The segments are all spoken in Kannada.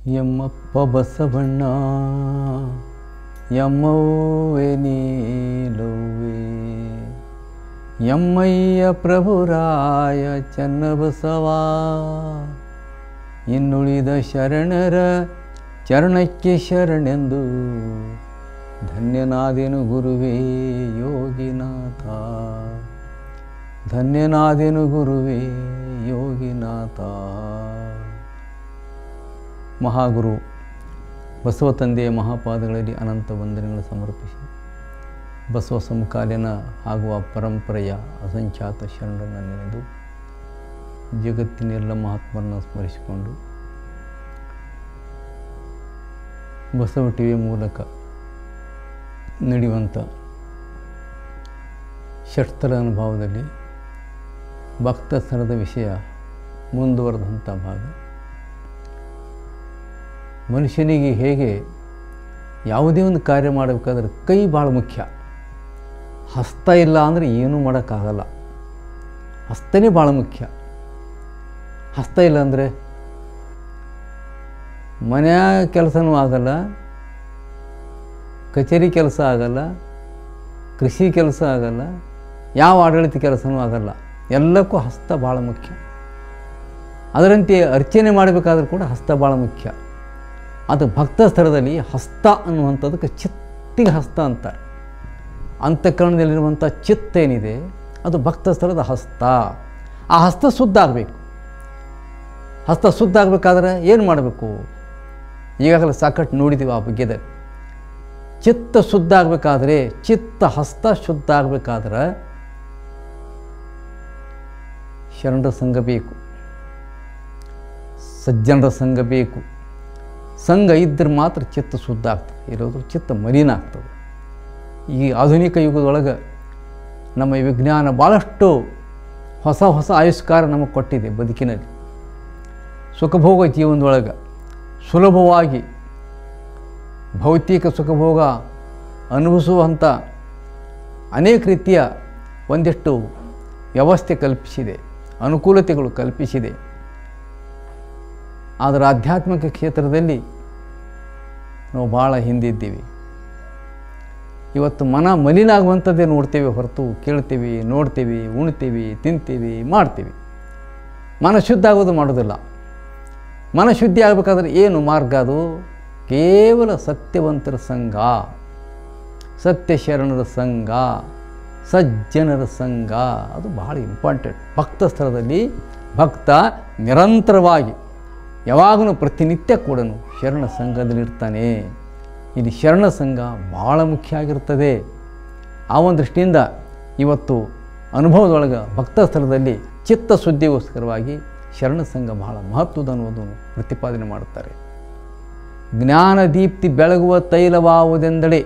ಯಮ್ಮಪ್ಪ ಬಸವಣ್ಣ ಯಮ್ಮವ್ವೆ ನೀಲವ್ವೆ ಯಮ್ಮಯ್ಯ ಪ್ರಭುರಾಯ ಚನ್ನಬಸವ ಇನ್ನುಳಿದ ಶರಣರ ಚರಣಕ್ಕೆ ಶರಣೆಂದು ಧನ್ಯನಾದೆನು ಗುರುವೇ ಯೋಗಿನಾಥ ಧನ್ಯನಾದೆನು ಗುರುವೇ ಯೋಗಿನಾಥ ಮಹಾಗುರು ಬಸವ ತಂದೆಯ ಮಹಾಪಾದಗಳಲ್ಲಿ ಅನಂತ ವಂದನೆಗಳು ಸಮರ್ಪಿಸಿ ಬಸವ ಸಮಕಾಲೀನ ಆಗುವ ಪರಂಪರೆಯ ಅಸಂಖ್ಯಾತ ಶರಣರನ್ನು ನೆನೆದು ಜಗತ್ತಿನೆಲ್ಲ ಮಹಾತ್ಮರನ್ನು ಸ್ಮರಿಸಿಕೊಂಡು ಬಸವ ಟಿ ವಿ ಮೂಲಕ ನಡೆಯುವಂಥ ಷಟ್ತರ ಅನುಭವದಲ್ಲಿ ಭಕ್ತ ಸ್ಥಳದ ವಿಷಯ ಮುಂದುವರೆದಂಥ ಭಾಗ ಮನುಷ್ಯನಿಗೆ ಹೇಗೆ ಯಾವುದೇ ಒಂದು ಕಾರ್ಯ ಮಾಡಬೇಕಾದ್ರೆ ಕೈ ಭಾಳ ಮುಖ್ಯ ಹಸ್ತ ಇಲ್ಲ ಅಂದರೆ ಏನೂ ಮಾಡೋಕ್ಕಾಗಲ್ಲ ಹಸ್ತನೇ ಭಾಳ ಮುಖ್ಯ ಹಸ್ತ ಇಲ್ಲ ಅಂದರೆ ಮನೆಯಾಗ ಕೆಲಸನೂ ಆಗಲ್ಲ ಕಚೇರಿ ಕೆಲಸ ಆಗಲ್ಲ ಕೃಷಿ ಕೆಲಸ ಆಗಲ್ಲ ಯಾವ ಆಡಳಿತ ಕೆಲಸನೂ ಆಗಲ್ಲ ಎಲ್ಲಕ್ಕೂ ಹಸ್ತ ಭಾಳ ಮುಖ್ಯ ಅದರಂತೆ ಅರ್ಚನೆ ಮಾಡಬೇಕಾದ್ರೂ ಕೂಡ ಹಸ್ತ ಭಾಳ ಮುಖ್ಯ ಅದು ಭಕ್ತ ಸ್ಥಳದಲ್ಲಿ ಹಸ್ತ ಅನ್ನುವಂಥದ್ದಕ್ಕೆ ಚಿತ್ತಿಗೆ ಹಸ್ತ ಅಂತಾರೆ ಅಂತಃಕರಣದಲ್ಲಿರುವಂಥ ಚಿತ್ತ ಏನಿದೆ ಅದು ಭಕ್ತ ಸ್ಥಳದ ಹಸ್ತ ಆ ಹಸ್ತ ಶುದ್ಧ ಆಗಬೇಕು ಹಸ್ತ ಶುದ್ಧ ಆಗಬೇಕಾದ್ರೆ ಏನು ಮಾಡಬೇಕು ಈಗಾಗಲೇ ಸಾಕಷ್ಟು ನೋಡಿದ್ದೀವಿ ಆ ಬಗ್ಗೆದ ಚಿತ್ತ ಶುದ್ಧ ಆಗಬೇಕಾದ್ರೆ ಚಿತ್ತ ಹಸ್ತ ಶುದ್ಧ ಆಗಬೇಕಾದ್ರೆ ಶರಣರ ಸಂಘ ಬೇಕು ಸಜ್ಜನರ ಸಂಘ ಬೇಕು ಸಂಘ ಇದ್ದರೆ ಮಾತ್ರ ಚಿತ್ತ ಶುದ್ಧ ಆಗ್ತದೆ ಇರೋದು ಚಿತ್ತ ಮಲಿನ ಆಗ್ತದೆ ಈ ಆಧುನಿಕ ಯುಗದೊಳಗೆ ನಮ್ಮ ಈ ವಿಜ್ಞಾನ ಭಾಳಷ್ಟು ಹೊಸ ಹೊಸ ಆವಿಷ್ಕಾರ ನಮಗೆ ಕೊಟ್ಟಿದೆ ಬದುಕಿನಲ್ಲಿ ಸುಖಭೋಗ ಜೀವನದೊಳಗೆ ಸುಲಭವಾಗಿ ಭೌತಿಕ ಸುಖಭೋಗ ಅನುಭವಿಸುವಂಥ ಅನೇಕ ರೀತಿಯ ಒಂದಿಷ್ಟು ವ್ಯವಸ್ಥೆ ಕಲ್ಪಿಸಿದೆ ಅನುಕೂಲತೆಗಳು ಕಲ್ಪಿಸಿದೆ ಆದರೆ ಆಧ್ಯಾತ್ಮಿಕ ಕ್ಷೇತ್ರದಲ್ಲಿ ನಾವು ಭಾಳ ಹಿಂದಿದ್ದೀವಿ ಇವತ್ತು ಮನ ಮಲಿನ ಆಗುವಂಥದ್ದೇ ನೋಡ್ತೇವೆ ಹೊರತು ಕೇಳ್ತೀವಿ ನೋಡ್ತೀವಿ ಉಣ್ತೀವಿ ತಿಂತೀವಿ ಮಾಡ್ತೀವಿ ಮನ ಶುದ್ಧ ಆಗೋದು ಮಾಡೋದಿಲ್ಲ ಮನ ಶುದ್ಧಿ ಆಗಬೇಕಾದ್ರೆ ಏನು ಮಾರ್ಗ ಅದು ಕೇವಲ ಸತ್ಯವಂತರ ಸಂಘ ಸತ್ಯ ಶರಣರ ಸಂಘ ಸಜ್ಜನರ ಸಂಘ ಅದು ಬಹಳ ಇಂಪಾರ್ಟೆಂಟ್ ಭಕ್ತ ಸ್ಥಳದಲ್ಲಿ ಭಕ್ತ ನಿರಂತರವಾಗಿ ಯಾವಾಗಲೂ ಪ್ರತಿನಿತ್ಯ ಕೂಡ ಶರಣ ಸಂಘದಲ್ಲಿರ್ತಾನೆ ಇಲ್ಲಿ ಶರಣ ಸಂಘ ಭಾಳ ಮುಖ್ಯ ಆಗಿರ್ತದೆ ಆ ಒಂದು ದೃಷ್ಟಿಯಿಂದ ಇವತ್ತು ಅನುಭವದೊಳಗೆ ಭಕ್ತ ಸ್ಥಳದಲ್ಲಿ ಚಿತ್ತ ಶುದ್ಧಿಗೋಸ್ಕರವಾಗಿ ಶರಣ ಸಂಘ ಬಹಳ ಮಹತ್ವದ ಅನ್ನೋದನ್ನು ಪ್ರತಿಪಾದನೆ ಮಾಡುತ್ತಾರೆ ಜ್ಞಾನದೀಪ್ತಿ ಬೆಳಗುವ ತೈಲವಾವುದೆಂದಡೆ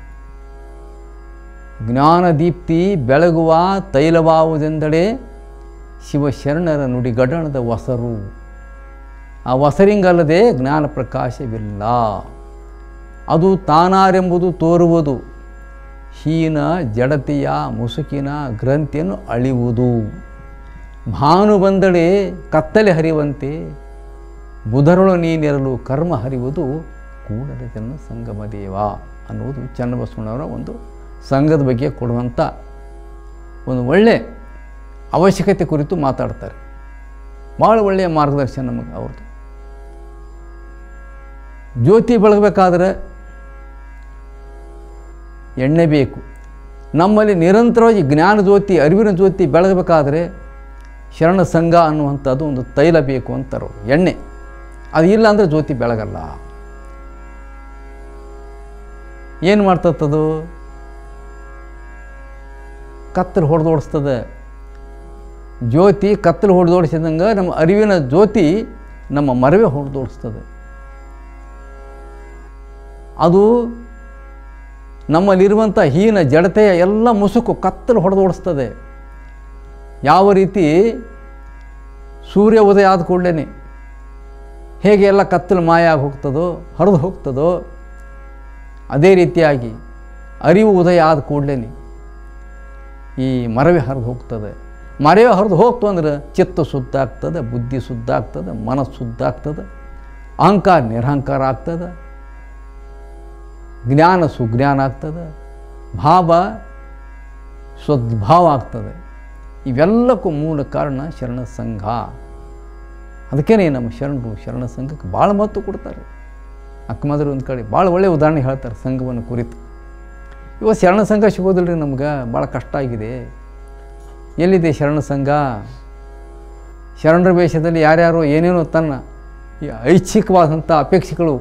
ಜ್ಞಾನದೀಪ್ತಿ ಬೆಳಗುವ ತೈಲವಾವುದೆಂದಡೆ ಶಿವಶರಣರ ನುಡಿಗಡಣದ ವಸರು ಆ ವಸರಿಂಗಲ್ಲದೆ ಜ್ಞಾನ ಪ್ರಕಾಶವಿಲ್ಲ ಅದು ತಾನಾರೆಂಬುದು ತೋರುವುದು ಹೀನ ಜಡತೆಯ ಮುಸುಕಿನ ಗ್ರಂಥಿಯನ್ನು ಅಳಿಯುವುದು ಭಾನು ಬಂದಡೆ ಕತ್ತಲೆ ಹರಿಯುವಂತೆ ಬುಧರೊಳು ನೀನಿರಲು ಕರ್ಮ ಹರಿಯುವುದು ಕೂಡಲ ಜನ ಸಂಗಮ ದೇವ ಅನ್ನುವುದು ಚನ್ನಬಸವಣ್ಣವರ ಒಂದು ಸಂಘದ ಬಗ್ಗೆ ಕೊಡುವಂಥ ಒಂದು ಒಳ್ಳೆಯ ಅವಶ್ಯಕತೆ ಕುರಿತು ಮಾತಾಡ್ತಾರೆ ಭಾಳ ಒಳ್ಳೆಯ ಮಾರ್ಗದರ್ಶನ ನಮಗೆ ಅವ್ರದ್ದು ಜ್ಯೋತಿ ಬೆಳಗಬೇಕಾದ್ರೆ ಎಣ್ಣೆ ಬೇಕು ನಮ್ಮಲ್ಲಿ ನಿರಂತರವಾಗಿ ಜ್ಞಾನ ಜ್ಯೋತಿ ಅರಿವಿನ ಜ್ಯೋತಿ ಬೆಳಗಬೇಕಾದ್ರೆ ಶರಣ ಸಂಘ ಅನ್ನುವಂಥದ್ದು ಒಂದು ತೈಲ ಬೇಕು ಅಂತಾರೆ ಅವ್ರು, ಎಣ್ಣೆ ಅದು ಇಲ್ಲ ಅಂದರೆ ಜ್ಯೋತಿ ಬೆಳಗಲ್ಲ ಏನು ಮಾಡ್ತತ್ತದು ಕತ್ತಲು ಹೊಡೆದೋಡಿಸ್ತದೆ ಜ್ಯೋತಿ ಕತ್ತಲು ಹೊಡೆದೋಡಿಸಿದಂಗೆ ನಮ್ಮ ಅರಿವಿನ ಜ್ಯೋತಿ ನಮ್ಮ ಮರವೇ ಹೊಡೆದೋಡಿಸ್ತದೆ ಅದು ನಮ್ಮಲ್ಲಿರುವಂಥ ಹೀನ ಜಡತೆಯ ಎಲ್ಲ ಮುಸುಕು ಕತ್ತಲು ಹೊಡೆದೋಡಿಸ್ತದೆ ಯಾವ ರೀತಿ ಸೂರ್ಯ ಉದಯ ಆದ ಕೂಡಲೇ ಹೇಗೆ ಎಲ್ಲ ಕತ್ತಲು ಮಾಯ ಆಗಿ ಹೋಗ್ತದೋ ಹರಿದು ಹೋಗ್ತದೋ ಅದೇ ರೀತಿಯಾಗಿ ಅರಿವು ಉದಯ ಆದ ಕೂಡಲೇ ಈ ಮರವೇ ಹರಿದು ಹೋಗ್ತದೆ ಮರವೇ ಹರಿದು ಹೋಗ್ತು ಅಂದ್ರೆ ಚಿತ್ತ ಶುದ್ಧ ಆಗ್ತದೆ ಬುದ್ಧಿ ಶುದ್ಧ ಆಗ್ತದೆ ಮನಸ್ಸು ಶುದ್ಧ ಆಗ್ತದೆ ಅಹಂಕಾರ ನಿರಹಂಕಾರ ಆಗ್ತದೆ ಜ್ಞಾನ ಸುಜ್ಞಾನ ಆಗ್ತದೆ ಭಾವ ಸದ್ಭಾವ ಆಗ್ತದೆ ಇವೆಲ್ಲಕ್ಕೂ ಮೂಲ ಕಾರಣ ಶರಣ ಸಂಘ ಅದಕ್ಕೇ ನಮ್ಮ ಶರಣರು ಶರಣ ಸಂಘಕ್ಕೆ ಭಾಳ ಮಹತ್ವ ಕೊಡ್ತಾರೆ ಅಕ್ಕಮಾದ್ರು ಒಂದು ಕಡೆ ಭಾಳ ಒಳ್ಳೆಯ ಉದಾಹರಣೆ ಹೇಳ್ತಾರೆ ಸಂಘವನ್ನು ಕುರಿತು ಇವತ್ತು ಶರಣ ಸಂಘ ಸಿಗೋದಿಲ್ಲ ನಮ್ಗೆ ಭಾಳ ಕಷ್ಟ ಆಗಿದೆ ಎಲ್ಲಿದೆ ಶರಣ ಸಂಘ ಶರಣರ ವೇಷದಲ್ಲಿ ಯಾರ್ಯಾರೋ ಏನೇನೋ ತನ್ನ ಈ ಐಚ್ಛಿಕವಾದಂಥ ಅಪೇಕ್ಷೆಗಳು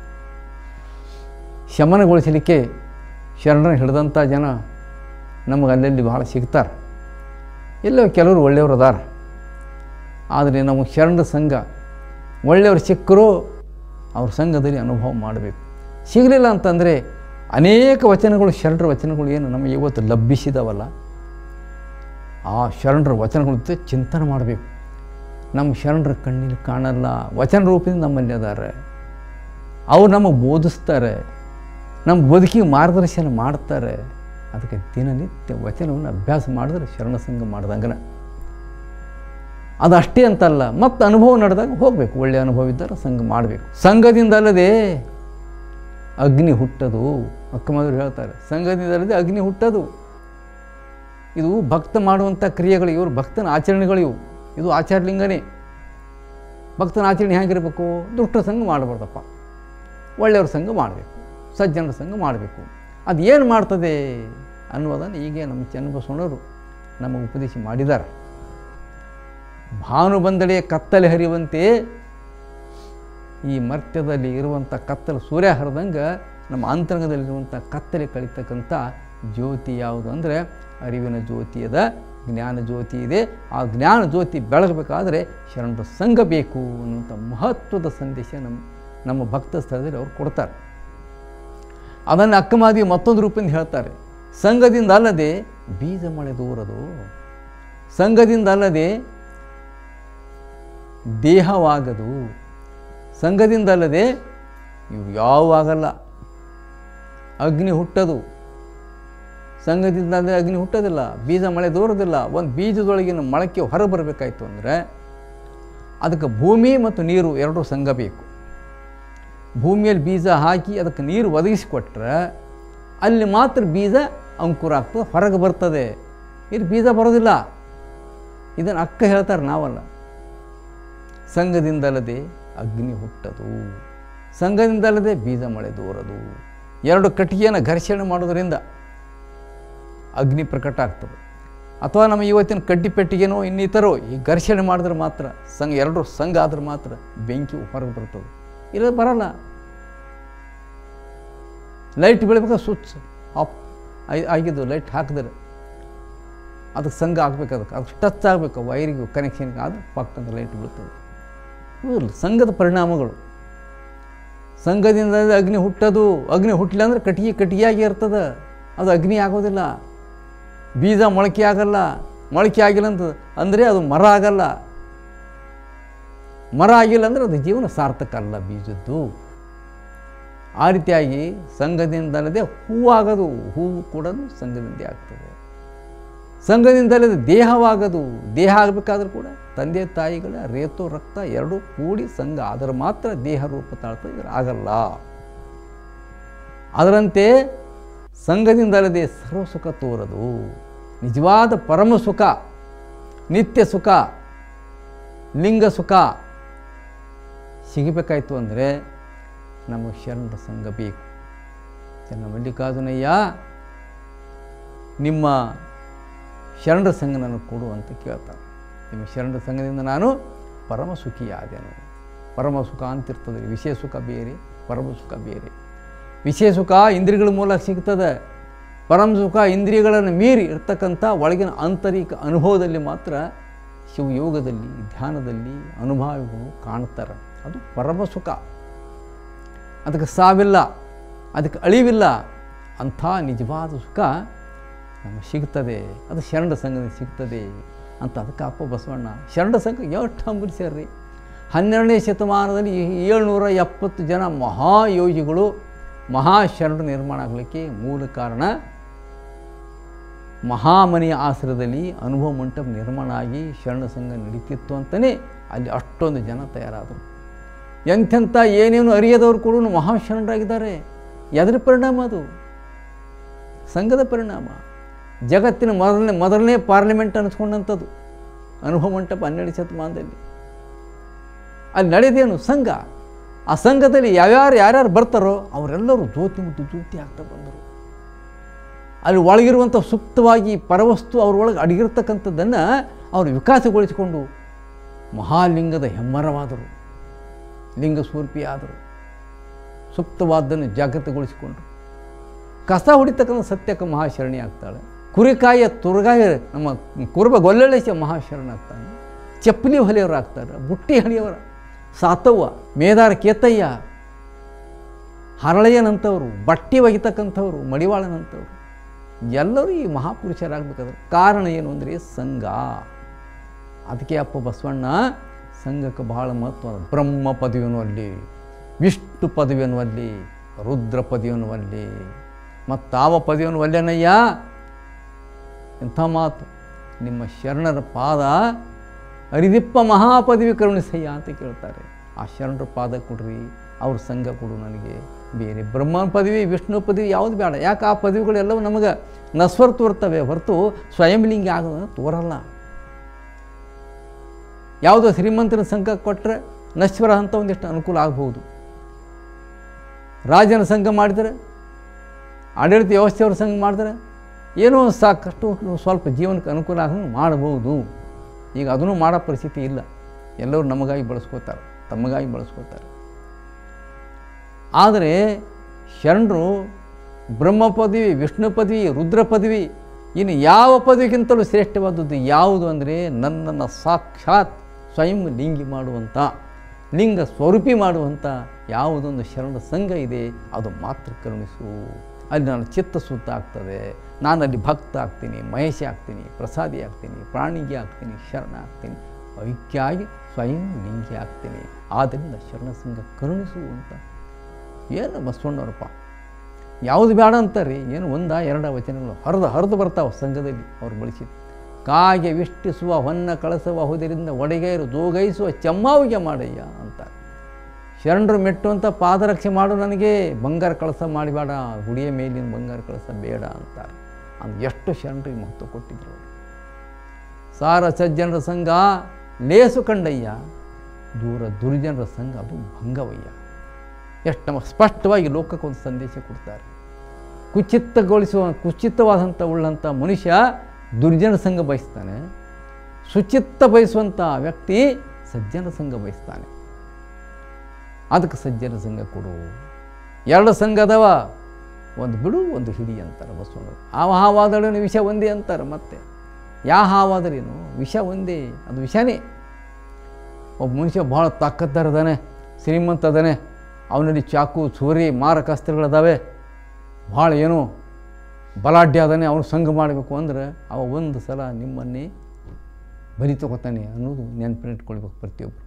ಶಮನಗೊಳಿಸಲಿಕ್ಕೆ ಶರಣರನ್ನು ಹಿಡಿದಂಥ ಜನ ನಮಗೆ ಅಲ್ಲಲ್ಲಿ ಭಾಳ ಸಿಗ್ತಾರೆ ಎಲ್ಲೋ ಕೆಲವರು ಒಳ್ಳೆಯವರು ಅದಾರ ಆದರೆ ನಮಗೆ ಶರಣರ ಸಂಘ ಒಳ್ಳೆಯವರು ಸಿಕ್ಕರೂ ಅವ್ರ ಸಂಘದಲ್ಲಿ ಅನುಭವ ಮಾಡಬೇಕು ಸಿಗಲಿಲ್ಲ ಅಂತಂದರೆ ಅನೇಕ ವಚನಗಳು ಶರಣರ ವಚನಗಳು ಏನು ನಮಗೆ ಇವತ್ತು ಲಭಿಸಿದವಲ್ಲ ಆ ಶರಣರ ವಚನಗಳ ಜೊತೆ ಚಿಂತನೆ ಮಾಡಬೇಕು ನಮ್ಮ ಶರಣರ ಕಣ್ಣಿಗೆ ಕಾಣಲ್ಲ ವಚನ ರೂಪದಿಂದ ನಮ್ಮಲ್ಲಿ ಅದಾರೆ ಅವ್ರು ನಮಗೆ ಬೋಧಿಸ್ತಾರೆ ನಮ್ಮ ಬದುಕಿಗೆ ಮಾರ್ಗದರ್ಶನ ಮಾಡ್ತಾರೆ ಅದಕ್ಕೆ ದಿನನಿತ್ಯ ವಚನವನ್ನು ಅಭ್ಯಾಸ ಮಾಡಿದ್ರೆ ಶರಣ ಸಂಘ ಮಾಡ್ದಂಗನ ಅದು ಅಷ್ಟೇ ಅಂತಲ್ಲ ಮತ್ತು ಅನುಭವ ನಡೆದಾಗ ಹೋಗಬೇಕು ಒಳ್ಳೆಯ ಅನುಭವ ಇದ್ದರೆ ಸಂಘ ಮಾಡಬೇಕು ಸಂಘದಿಂದ ಅಲ್ಲದೆ ಅಗ್ನಿ ಹುಟ್ಟದು ಅಕ್ಕಮಾದ್ರು ಹೇಳ್ತಾರೆ ಸಂಘದಿಂದ ಅಲ್ಲದೆ ಅಗ್ನಿ ಹುಟ್ಟದು ಇದು ಭಕ್ತ ಮಾಡುವಂಥ ಕ್ರಿಯೆಗಳು ಇವರು ಭಕ್ತನ ಆಚರಣೆಗಳು ಇವು ಇದು ಆಚಾರಲಿಂಗನೇ ಭಕ್ತನ ಆಚರಣೆ ಹೇಗಿರಬೇಕು ದುಷ್ಟ ಸಂಘ ಮಾಡಬಾರ್ದಪ್ಪ ಒಳ್ಳೆಯವ್ರ ಸಂಘ ಮಾಡಬೇಕು ಸಜ್ಜನರ ಸಂಘ ಮಾಡಬೇಕು ಅದು ಏನು ಮಾಡ್ತದೆ ಅನ್ನೋದನ್ನು ಈಗ ನಮ್ಮ ಚನ್ನಬಸವಣ್ಣವರು ನಮಗೆ ಉಪದೇಶ ಮಾಡಿದ್ದಾರೆ ಭಾನು ಬಂದಡೆಯ ಕತ್ತಲೆ ಹರಿಯುವಂತೆ ಈ ಮರ್ತ್ಯದಲ್ಲಿ ಇರುವಂಥ ಕತ್ತಲು ಸೂರ್ಯ ಹರಿದಂಗೆ ನಮ್ಮ ಅಂತರಂಗದಲ್ಲಿರುವಂಥ ಕತ್ತಲೆ ಕಳಿತಕ್ಕಂಥ ಜ್ಯೋತಿ ಯಾವುದು ಅಂದರೆ ಅರಿವಿನ ಜ್ಯೋತಿ ಅದ ಜ್ಞಾನ ಜ್ಯೋತಿ ಇದೆ ಆ ಜ್ಞಾನ ಜ್ಯೋತಿ ಬೆಳಗಬೇಕಾದ್ರೆ ಶರಣರ ಸಂಘ ಬೇಕು ಅನ್ನುವಂಥ ಮಹತ್ವದ ಸಂದೇಶ ನಮ್ಮ ನಮ್ಮ ಭಕ್ತ ಸ್ಥಳದಲ್ಲಿ ಅವ್ರು ಕೊಡ್ತಾರೆ ಅದನ್ನು ಅಕ್ಕಮಾದಿ ಮತ್ತೊಂದು ರೂಪದಿಂದ ಹೇಳ್ತಾರೆ ಸಂಘದಿಂದ ಅಲ್ಲದೆ ಬೀಜ ಮಳೆ ದೂರದು ಸಂಘದಿಂದ ಅಲ್ಲದೆ ದೇಹವಾಗದು ಸಂಘದಿಂದ ಅಲ್ಲದೆ ಇವು ಯಾವಾಗಲ್ಲ ಅಗ್ನಿ ಹುಟ್ಟದು ಸಂಘದಿಂದ ಅಂದರೆ ಅಗ್ನಿ ಹುಟ್ಟೋದಿಲ್ಲ ಬೀಜ ಮಳೆ ದೂರೋದಿಲ್ಲ ಒಂದು ಬೀಜದೊಳಗಿನ ಮೊಳಕೆ ಹೊರ ಬರಬೇಕಾಯ್ತು ಅಂದರೆ ಅದಕ್ಕೆ ಭೂಮಿ ಮತ್ತು ನೀರು ಎರಡೂ ಸಂಘ ಬೇಕು ಭೂಮಿಯಲ್ಲಿ ಬೀಜ ಹಾಕಿ ಅದಕ್ಕೆ ನೀರು ಒದಗಿಸಿಕೊಟ್ರೆ ಅಲ್ಲಿ ಮಾತ್ರ ಬೀಜ ಅಂಕುರ ಆಗ್ತದೆ ಹೊರಗೆ ಬರ್ತದೆ ಇಲ್ಲಿ ಬೀಜ ಬರೋದಿಲ್ಲ ಇದನ್ನು ಅಕ್ಕ ಹೇಳ್ತಾರೆ ನಾವಲ್ಲ ಸಂಘದಿಂದಲ್ಲದೆ ಅಗ್ನಿ ಹುಟ್ಟದು ಸಂಘದಿಂದಲ್ಲದೆ ಬೀಜ ಮಳೆ ದೂರದು ಎರಡು ಕಟ್ಟಿಗೆಯನ್ನು ಘರ್ಷಣೆ ಮಾಡೋದರಿಂದ ಅಗ್ನಿ ಪ್ರಕಟ ಆಗ್ತದೆ ಅಥವಾ ನಮ್ಮ ಇವತ್ತಿನ ಕಡ್ಡಿ ಪೆಟ್ಟಿಗೆನೋ ಇನ್ನಿತರೋ ಈ ಘರ್ಷಣೆ ಮಾಡಿದ್ರೆ ಮಾತ್ರ ಸಂಘ ಎರಡು ಸಂಘ ಆದ್ರೆ ಮಾತ್ರ ಬೆಂಕಿ ಹೊರಗೆ ಬರ್ತದೆ ಇಲ್ಲ ಬರಲ್ಲ ಲೈಟ್ ಬೀಳ್ಬೇಕು ಸ್ವಿಚ್ ಆಫ್ ಆಗಿದ್ದು ಲೈಟ್ ಹಾಕಿದ್ರೆ ಅದಕ್ಕೆ ಸಂಘ ಆಗ್ಬೇಕು ಅದಕ್ಕೆ ಅದಕ್ಕೆ ಟಚ್ ಆಗಬೇಕು ವೈರಿಗೆ ಕನೆಕ್ಷನ್ಗೆ ಆದರೆ ಪಕ್ಕದ ಲೈಟ್ ಬೀಳ್ತದೆ ಇವು ಸಂಘದ ಪರಿಣಾಮಗಳು ಸಂಘದಿಂದ ಅಗ್ನಿ ಹುಟ್ಟೋದು ಅಗ್ನಿ ಹುಟ್ಟಲಿಲ್ಲ ಅಂದರೆ ಕಟ್ಟಿಗೆ ಕಟ್ಟಿಗೆಯಾಗಿ ಇರ್ತದೆ ಅದು ಅಗ್ನಿ ಆಗೋದಿಲ್ಲ ಬೀಜ ಮೊಳಕೆ ಆಗಲ್ಲ ಮೊಳಕೆ ಆಗಿಲ್ಲ ಅಂತ ಅಂದರೆ ಅದು ಮರ ಆಗಲ್ಲ ಮರ ಆಗಿಲ್ಲ ಅಂದರೆ ಅದು ಜೀವನ ಸಾರ್ಥಕ ಅಲ್ಲ ಬೀಜದ್ದು ಆ ರೀತಿಯಾಗಿ ಸಂಘದಿಂದಲ್ಲದೆ ಹೂವಾಗದು ಹೂವು ಕೂಡ ಸಂಘದಿಂದೇ ಆಗ್ತದೆ ಸಂಘದಿಂದಲ್ಲದೆ ದೇಹವಾಗದು ದೇಹ ಆಗಬೇಕಾದ್ರೂ ಕೂಡ ತಂದೆ ತಾಯಿಗಳ ರೇತು ರಕ್ತ ಎರಡೂ ಕೂಡಿ ಸಂಘ ಆದರೆ ಮಾತ್ರ ದೇಹ ರೂಪ ತಾಳ್ತದೆ ಇದ್ರೆ ಆಗಲ್ಲ ಅದರಂತೆ ಸಂಘದಿಂದಲ್ಲದೆ ಸರ್ವ ಸುಖ ತೋರದು ನಿಜವಾದ ಪರಮ ಸುಖ ನಿತ್ಯ ಸುಖ ಲಿಂಗ ಸುಖ ಸಿಗಬೇಕಾಯ್ತು ಅಂದರೆ ನಮಗೆ ಶರಣರ ಸಂಘ ಬೇಕು ಚೆನ್ನ ಮಲ್ಲಿಕಾರ್ಜುನಯ್ಯ ನಿಮ್ಮ ಶರಣರ ಸಂಘ ನನಗೆ ಕೊಡು ಅಂತ ಕೇಳ್ತಾರೆ ನಿಮ್ಮ ಶರಣರ ಸಂಘದಿಂದ ನಾನು ಪರಮ ಸುಖಿಯಾದೆನು ಪರಮ ಸುಖ ಅಂತಿರ್ತದೆ ವಿಷಯ ಸುಖ ಬೇರೆ ಪರಮ ಸುಖ ಬೇರೆ ವಿಷಯ ಸುಖ ಇಂದ್ರಿಯಗಳ ಮೂಲಕ ಸಿಗ್ತದೆ ಪರಮ ಸುಖ ಇಂದ್ರಿಯಗಳನ್ನು ಮೀರಿ ಇರ್ತಕ್ಕಂಥ ಒಳಗಿನ ಆಂತರಿಕ ಅನುಭವದಲ್ಲಿ ಮಾತ್ರ ಶಿವಯೋಗದಲ್ಲಿ ಧ್ಯಾನದಲ್ಲಿ ಅನುಭವಿಗಳು ಕಾಣ್ತಾರೆ ಅದು ಪರಮ ಸುಖ ಅದಕ್ಕೆ ಸಾವಿಲ್ಲ ಅದಕ್ಕೆ ಅಳಿವಿಲ್ಲ ಅಂಥ ನಿಜವಾದ ಸುಖ ನಮಗೆ ಸಿಗ್ತದೆ ಅದು ಶರಣ ಸಂಘದಲ್ಲಿ ಸಿಗ್ತದೆ ಅಂತ ಅದಕ್ಕೆ ಅಪ್ಪ ಬಸವಣ್ಣ ಶರಣ ಸಂಘ ಎಷ್ಟು ಹಂಬಲಿಸ್ಯಾರ್ರಿ ಹನ್ನೆರಡನೇ ಶತಮಾನದಲ್ಲಿ ಏಳ್ನೂರ ಎಪ್ಪತ್ತು ಜನ ಮಹಾಯೋಗಿಗಳು ಮಹಾಶರಣರು ನಿರ್ಮಾಣ ಆಗಲಿಕ್ಕೆ ಮೂಲ ಕಾರಣ ಮಹಾಮನೆಯ ಆಶ್ರಯದಲ್ಲಿ ಅನುಭವ ಮಂಟಪ ನಿರ್ಮಾಣ ಆಗಿ ಶರಣ ಸಂಘ ನಡೀತಿತ್ತು ಅಂತಲೇ ಅಲ್ಲಿ ಅಷ್ಟೊಂದು ಜನ ತಯಾರಾದರು ಎಂಥೆಂಥ ಏನೇನು ಅರಿಯದವರು ಕೂಡ ಮಹಾಶರಣರಾಗಿದ್ದಾರೆ ಎದರ ಪರಿಣಾಮ ಅದು ಸಂಘದ ಪರಿಣಾಮ ಜಗತ್ತಿನ ಮೊದಲನೇ ಮೊದಲನೇ ಪಾರ್ಲಿಮೆಂಟ್ ಅನ್ನಿಸ್ಕೊಂಡಂಥದ್ದು ಅನುಭವ ಮಂಟಪ ಹನ್ನೆರಡು ಶತಮಾನದಲ್ಲಿ ಅಲ್ಲಿ ನಡೆದೇನು ಸಂಘ ಆ ಸಂಘದಲ್ಲಿ ಯಾವ್ಯಾರು ಯಾರ್ಯಾರು ಬರ್ತಾರೋ ಅವರೆಲ್ಲರೂ ಜ್ಯೋತಿ ಮತ್ತು ಜ್ಯೋತಿ ಆಗ್ತಾ ಬಂದರು ಅಲ್ಲಿ ಒಳಗಿರುವಂಥ ಸುಪ್ತವಾಗಿ ಪರವಸ್ತು ಅವ್ರೊಳಗೆ ಅಡಗಿರ್ತಕ್ಕಂಥದ್ದನ್ನು ಅವರು ವಿಕಾಸಗೊಳಿಸಿಕೊಂಡು ಮಹಾಲಿಂಗದ ಹೆಮ್ಮರವಾದರು ಲಿಂಗ ಸ್ವರೂಪಿಯಾದರು ಸುಪ್ತವಾದ್ದನ್ನು ಜಾಗೃತಗೊಳಿಸಿಕೊಂಡರು ಕಸ ಹೊಡಿತಕ್ಕಂಥ ಸತ್ಯಕ್ಕೆ ಮಹಾಶರಣಿ ಆಗ್ತಾಳೆ ಕುರಿಕಾಯಿಯ ತುರ್ಗಾಯ ನಮ್ಮ ಕುರುಬ ಗೊಲ್ಲಳೇಶ ಮಹಾಶರಣ ಆಗ್ತಾನೆ ಚಪ್ಪಲಿ ಹೊಲೆಯವರು ಆಗ್ತಾರೆ ಬುಟ್ಟಿ ಹಣಿಯವರ ಸಾತವ್ವ ಮೇದಾರ ಕೇತಯ್ಯ ಹರಳೆಯನಂಥವ್ರು ಬಟ್ಟಿ ಒಗಿತಕ್ಕಂಥವ್ರು ಮಡಿವಾಳನಂಥವ್ರು ಎಲ್ಲರೂ ಈ ಮಹಾಪುರುಷರಾಗಬೇಕಾದ್ರೆ ಕಾರಣ ಏನು ಅಂದರೆ ಸಂಘ ಅದಕ್ಕೆ ಅಪ್ಪ ಬಸವಣ್ಣ ಸಂಘಕ್ಕೆ ಬಹಳ ಮಹತ್ವ ಅದ. ಬ್ರಹ್ಮ ಪದವಿಯನ್ನುವಲ್ಲಿ ವಿಷ್ಣು ಪದವಿಯನ್ನುವಲ್ಲಿ ರುದ್ರ ಪದವಿಯನ್ನುವಲ್ಲಿ ಮತ್ತಾವ ಪದವಿಯನ್ನುವಲ್ಲೇನಯ್ಯ ಎಂಥ ಮಾತು ನಿಮ್ಮ ಶರಣರ ಪಾದ ಅರಿದಿಪ್ಪ ಮಹಾಪದವಿ ಕರುಣಿಸಯ್ಯ ಅಂತ ಕೇಳ್ತಾರೆ ಆ ಶರಣರ ಪಾದ ಕೊಡ್ರಿ ಅವ್ರ ಸಂಘ ಕೊಡು ನನಗೆ ಬೇರೆ ಬ್ರಹ್ಮನ ಪದವಿ ವಿಷ್ಣು ಪದವಿ ಯಾವುದು ಬೇಡ ಯಾಕೆ ಆ ಪದವಿಗಳೆಲ್ಲವೂ ನಮಗೆ ನಸ್ವರ್ ತೋರ್ತವೆ ಹೊರತು ಸ್ವಯಂಲಿಂಗಿ ಆಗೋದನ್ನು ತೋರಲ್ಲ ಯಾವುದೋ ಶ್ರೀಮಂತನ ಸಂಘ ಕೊಟ್ಟರೆ ನಶ್ವರ ಅಂತ ಒಂದಿಷ್ಟು ಅನುಕೂಲ ಆಗ್ಬೋದು ರಾಜನ ಸಂಘ ಮಾಡಿದರೆ ಆಡಳಿತ ವ್ಯವಸ್ಥೆಯವ್ರ ಸಂಘ ಮಾಡಿದ್ರೆ ಏನೋ ಒಂದ್ ಸಾಕಷ್ಟು ಸ್ವಲ್ಪ ಜೀವನಕ್ಕೆ ಅನುಕೂಲ ಆಗಂಗೆ ಮಾಡಬಹುದು ಈಗ ಅದನ್ನು ಮಾಡೋ ಪರಿಸ್ಥಿತಿ ಇಲ್ಲ ಎಲ್ಲರೂ ನಮಗಾಗಿ ಬಳಸ್ಕೋತಾರೆ ತಮಗಾಗಿ ಬಳಸ್ಕೋತಾರೆ ಆದರೆ ಶರಣರು ಬ್ರಹ್ಮ ಪದವಿ ವಿಷ್ಣು ಪದವಿ ರುದ್ರ ಪದವಿ ಇನ್ನು ಯಾವ ಪದವಿಗಿಂತಲೂ ಶ್ರೇಷ್ಠವಾದದ್ದು ಯಾವುದು ಅಂದರೆ ನನ್ನನ್ನು ಸಾಕ್ಷಾತ್ ಸ್ವಯಂ ಲಿಂಗಿ ಮಾಡುವಂಥ ಲಿಂಗ ಸ್ವರೂಪಿ ಮಾಡುವಂಥ ಯಾವುದೊಂದು ಶರಣ ಸಂಘ ಇದೆ ಅದು ಮಾತ್ರ ಕರುಣಿಸು ಅಲ್ಲಿ ನಾನು ಚಿತ್ತ ಸುತ್ತ ಆಗ್ತದೆ ನಾನು ಅಲ್ಲಿ ಭಕ್ತ ಆಗ್ತೀನಿ ಮಹೇಶ ಆಗ್ತೀನಿ ಪ್ರಸಾದಿ ಆಗ್ತೀನಿ ಪ್ರಾಣಿಗೆ ಆಗ್ತೀನಿ ಶರಣ ಆಗ್ತೀನಿ ಐಕ್ಯಾಗಿ ಸ್ವಯಂ ಲಿಂಗಿ ಆಗ್ತೀನಿ ಆದ್ದರಿಂದ ಶರಣ ಸಂಘ ಕರುಣಿಸು ಅಂತ ಏನು ಬಸವಣ್ಣವರಪ್ಪ ಯಾವುದು ಬೇಡ ಅಂತಾರೆ ಏನು ಒಂದ ಎರಡ ವಚನಗಳು ಹರಿದು ಹರಿದು ಬರ್ತಾವೆ ಸಂಘದಲ್ಲಿ ಅವ್ರು ಬಳಸಿದ್ದು ಕಾಗೆ ವಿಷ್ಟಿಸುವ ಹೊನ್ನ ಕಳಸುವ ಹುದರಿಂದ ಒಡೆಗೈರು ಜೋಗೈಸುವ ಚೆಮ್ಮಾವಿಗೆ ಮಾಡಯ್ಯ ಅಂತಾರೆ ಶರಣರು ಮೆಟ್ಟುವಂಥ ಪಾದರಕ್ಷೆ ಮಾಡು ನನಗೆ ಬಂಗಾರ ಕಳಸ ಮಾಡಬೇಡ ಗುಡಿಯ ಮೇಲಿನ ಬಂಗಾರ ಕಳಸ ಬೇಡ ಅಂತಾರೆ ಅಂದ್ ಎಷ್ಟು ಶರಣರಿಗೆ ಮಹತ್ವ ಕೊಟ್ಟಿದ್ರು ಅವರು ಸಾರ ಸಜ್ಜನರ ಸಂಘ ಲೇಸು ಕಂಡಯ್ಯ ದೂರ ದುರ್ಜನರ ಸಂಘ ಅದು ಭಂಗವಯ್ಯ ಎಷ್ಟು ನಮಗೆ ಸ್ಪಷ್ಟವಾಗಿ ಲೋಕಕ್ಕೆ ಒಂದು ಸಂದೇಶ ಕೊಡ್ತಾರೆ ಕುಚಿತ್ತಗೊಳಿಸುವ ಕುಚಿತ್ತವಾದಂಥ ಉಳ್ಳಂಥ ಮನುಷ್ಯ ದುರ್ಜನ ಸಂಘ ಬಯಸ್ತಾನೆ ಸುಚಿತ್ತ ಬಯಸುವಂಥ ವ್ಯಕ್ತಿ ಸಜ್ಜನ ಸಂಘ ಬಯಸ್ತಾನೆ ಅದಕ್ಕೆ ಸಜ್ಜನ ಸಂಘ ಕೊಡು ಎರಡು ಸಂಘ ಅದಾವ ಒಂದು ಬಿಡು ಒಂದು ಹಿಡಿ ಅಂತಾರೆ ಬಸವಣ್ಣರು ಆ ಹಾವಾದಳೇನು ವಿಷ ಒಂದೇ ಅಂತಾರೆ ಮತ್ತೆ ಯಾವ ಹಾವಾದ್ರೇನು ವಿಷ ಒಂದೇ ಅದು ವಿಷನೇ ಒಬ್ಬ ಮನುಷ್ಯ ಭಾಳ ತಾಕತ್ತಾರದಾನೆ ಶ್ರೀಮಂತ ಅದಾನೆ ಅವನಲ್ಲಿ ಚಾಕು ಚೂರಿ ಮಾರಕಾಸ್ತ್ರಗಳದಾವೆ ಭಾಳ ಏನೋ ಬಲಾಢ್ಯ ಅದಾನೆ ಅವನು ಸಂಘ ಮಾಡಬೇಕು ಅಂದ್ರೆ ಅವ ಒಂದು ಸಲ ನಿಮ್ಮನ್ನೇ ಬಲಿ ತಗೋತಾನೆ ಅನ್ನೋದು ನೆನಪಿನಿಟ್ಕೊಳ್ಬೇಕು ಪ್ರತಿಯೊಬ್ಬರು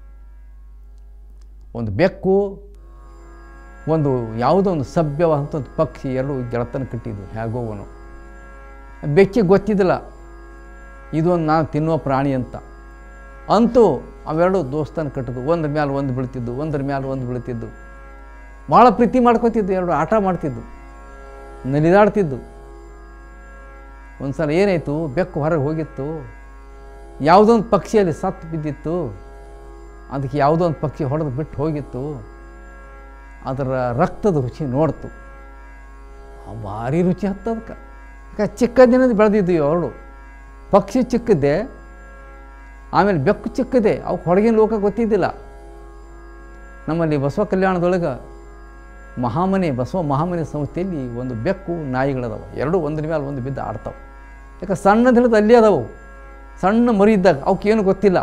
ಒಂದು ಬೆಕ್ಕು ಒಂದು ಯಾವುದೋ ಒಂದು ಸಭ್ಯವಾದಂಥ ಒಂದು ಪಕ್ಷಿ ಎರಡು ಗೆಳತನ ಕಟ್ಟಿದ್ದು ಹೇಗೋವನು ಬೆಕ್ಕಿಗೆ ಗೊತ್ತಿದ್ದಿಲ್ಲ ಇದೊಂದು ನಾನು ತಿನ್ನುವ ಪ್ರಾಣಿ ಅಂತ ಅಂತೂ ಅವೆರಡು ದೋಸ್ತನ ಕಟ್ಟಿದ್ದು ಒಂದ್ರ ಮ್ಯಾಲೆ ಒಂದು ಬೀಳ್ತಿದ್ದು ಒಂದ್ರ ಮ್ಯಾಲೆ ಒಂದು ಬೀಳ್ತಿದ್ದು ಭಾಳ ಪ್ರೀತಿ ಮಾಡ್ಕೊತಿದ್ದು ಎರಡು ಆಟ ಮಾಡ್ತಿದ್ದು ನಲಿದಾಡ್ತಿದ್ದು ಒಂದು ಸಲ ಏನಾಯಿತು ಬೆಕ್ಕು ಹೊರಗೆ ಹೋಗಿತ್ತು ಯಾವುದೊಂದು ಪಕ್ಷಿಯಲ್ಲಿ ಸತ್ತು ಬಿದ್ದಿತ್ತು ಅದಕ್ಕೆ ಯಾವುದೋ ಒಂದು ಪಕ್ಷಿ ಹೊಡೆದು ಬಿಟ್ಟು ಹೋಗಿತ್ತು ಅದರ ರಕ್ತದ ರುಚಿ ನೋಡ್ತು ಆ ಭಾರಿ ರುಚಿ ಹತ್ತದಕ್ಕೆ ಯಾಕೆ ಚಿಕ್ಕ ದಿನದ ಬೆಳೆದಿದ್ವಿ ಅವಳು ಪಕ್ಷಿ ಚಿಕ್ಕದ್ದೆ ಆಮೇಲೆ ಬೆಕ್ಕು ಚಿಕ್ಕದೆ ಅವಕ್ಕೆ ಹೊರಗಿನ ಲೋಕ ಗೊತ್ತಿದ್ದಿಲ್ಲ ನಮ್ಮಲ್ಲಿ ಬಸವ ಕಲ್ಯಾಣದೊಳಗೆ ಮಹಾಮನೆ ಬಸವ ಮಹಾಮನೆ ಸಂಸ್ಥೆಯಲ್ಲಿ ಒಂದು ಬೆಕ್ಕು ನಾಯಿಗಳದಾವ ಎರಡು ಒಂದ್ರ ಮೇಲೆ ಒಂದು ಬಿದ್ದು ಆಡ್ತಾವೆ ಯಾಕೆ ಸಣ್ಣದ ಹಿಡಿದು ಅಲ್ಲಿ ಅದಾವು ಸಣ್ಣ ಮರಿ ಇದ್ದಾಗ ಅವಕ್ಕೇನು ಗೊತ್ತಿಲ್ಲ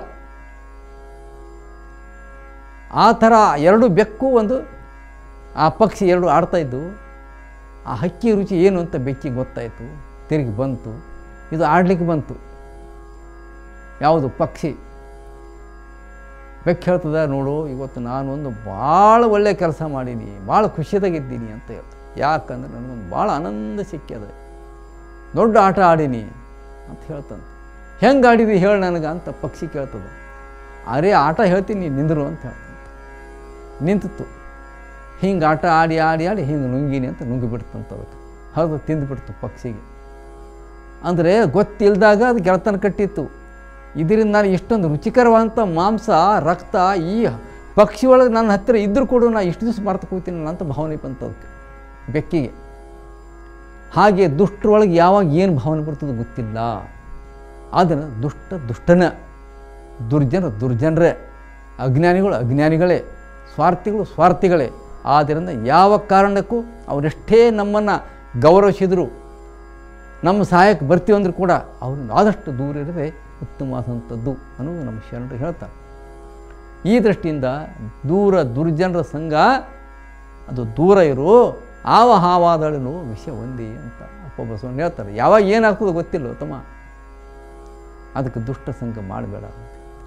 ಆ ಥರ ಎರಡು ಬೆಕ್ಕು ಒಂದು ಆ ಪಕ್ಷಿ ಎರಡು ಆಡ್ತಾ ಇದ್ದು ಆ ಹಕ್ಕಿ ರುಚಿ ಏನು ಅಂತ ಬೆಕ್ಕಿಗೆ ಗೊತ್ತಾಯಿತು ತಿರುಗಿ ಬಂತು ಇದು ಆಡ್ಲಿಕ್ಕೆ ಬಂತು ಯಾವುದು ಪಕ್ಷಿ ಬೆಕ್ಕು ಹೇಳ್ತದ ನೋಡು ಇವತ್ತು ನಾನೊಂದು ಭಾಳ ಒಳ್ಳೆಯ ಕೆಲಸ ಮಾಡೀನಿ ಭಾಳ ಖುಷಿಯಾಗಿದ್ದೀನಿ ಅಂತ ಹೇಳ್ತು ಯಾಕಂದ್ರೆ ನನಗೊಂದು ಭಾಳ ಆನಂದ ಸಿಕ್ಕ್ಯದ ದೊಡ್ಡ ಆಟ ಆಡೀನಿ ಅಂತ ಹೇಳ್ತಂತ ಹೆಂಗೆ ಆಡಿದಿ ಹೇಳು ನನಗೆ ಅಂತ ಪಕ್ಷಿ ಕೇಳ್ತದೆ ಅರೇ ಆಟ ಹೇಳ್ತೀನಿ ನಿಂದರು ಅಂತ ಹೇಳ್ತಂತ ನಿಂತಿತ್ತು ಹಿಂಗೆ ಆಟ ಆಡಿ ಆಡಿ ಆಡಿ ಹಿಂಗೆ ನುಂಗಿನಿ ಅಂತ ನುಂಗಿಬಿಡ್ತಂತ ಅದಕ್ಕೆ ಹೌದು ತಿಂದುಬಿಡ್ತು ಪಕ್ಷಿಗೆ ಅಂದರೆ ಗೊತ್ತಿಲ್ಲದಾಗ ಅದು ಗೆಳತನ ಕಟ್ಟಿತ್ತು ಇದರಿಂದ ನಾನು ಇಷ್ಟೊಂದು ರುಚಿಕರವಾದಂಥ ಮಾಂಸ ರಕ್ತ ಈ ಪಕ್ಷಿ ಒಳಗೆ ನನ್ನ ಹತ್ತಿರ ಇದ್ದರೂ ಕೂಡ ನಾನು ಇಷ್ಟು ದಿವಸ ಮರ್ತು ಕೂತೀನಿ ಅಂತ ಭಾವನೆ ಬಂತು ಅದಕ್ಕೆ ಬೆಕ್ಕಿಗೆ ಹಾಗೆ ದುಷ್ಟರೊಳಗೆ ಯಾವಾಗ ಏನು ಭಾವನೆ ಬರ್ತದೆ ಗೊತ್ತಿಲ್ಲ ಆದರೆ ದುಷ್ಟ ದುಷ್ಟನ ದುರ್ಜನ ದುರ್ಜನರೇ ಅಜ್ಞಾನಿಗಳು ಅಜ್ಞಾನಿಗಳೇ ಸ್ವಾರ್ಥಿಗಳು ಸ್ವಾರ್ಥಿಗಳೇ ಆದ್ದರಿಂದ ಯಾವ ಕಾರಣಕ್ಕೂ ಅವರೆಷ್ಟೇ ನಮ್ಮನ್ನು ಗೌರವಿಸಿದರು ನಮ್ಮ ಸಹಾಯಕ್ಕೆ ಬರ್ತೀವಿ ಅಂದರೂ ಕೂಡ ಅವರಿಂದ ಆದಷ್ಟು ದೂರ ಇರದೆ ಉತ್ತಮವಾದಂಥದ್ದು ಅನ್ನೋದು ನಮ್ಮ ಶರಣರು ಹೇಳ್ತಾರೆ ಈ ದೃಷ್ಟಿಯಿಂದ ದೂರ ದುರ್ಜನರ ಸಂಘ ಅದು ದೂರ ಇರು ಆವ ಹಾವಾದಳನು ವಿಷಯ ಒಂದೇ ಅಂತ ಅಪ್ಪ ಬಸವಣ್ಣ ಹೇಳ್ತಾರೆ ಯಾವಾಗ ಏನಾಗ್ತದೋ ಗೊತ್ತಿಲ್ಲ ತಮ್ಮ ಅದಕ್ಕೆ ದುಷ್ಟ ಸಂಘ ಮಾಡಬೇಡ ಅಂತ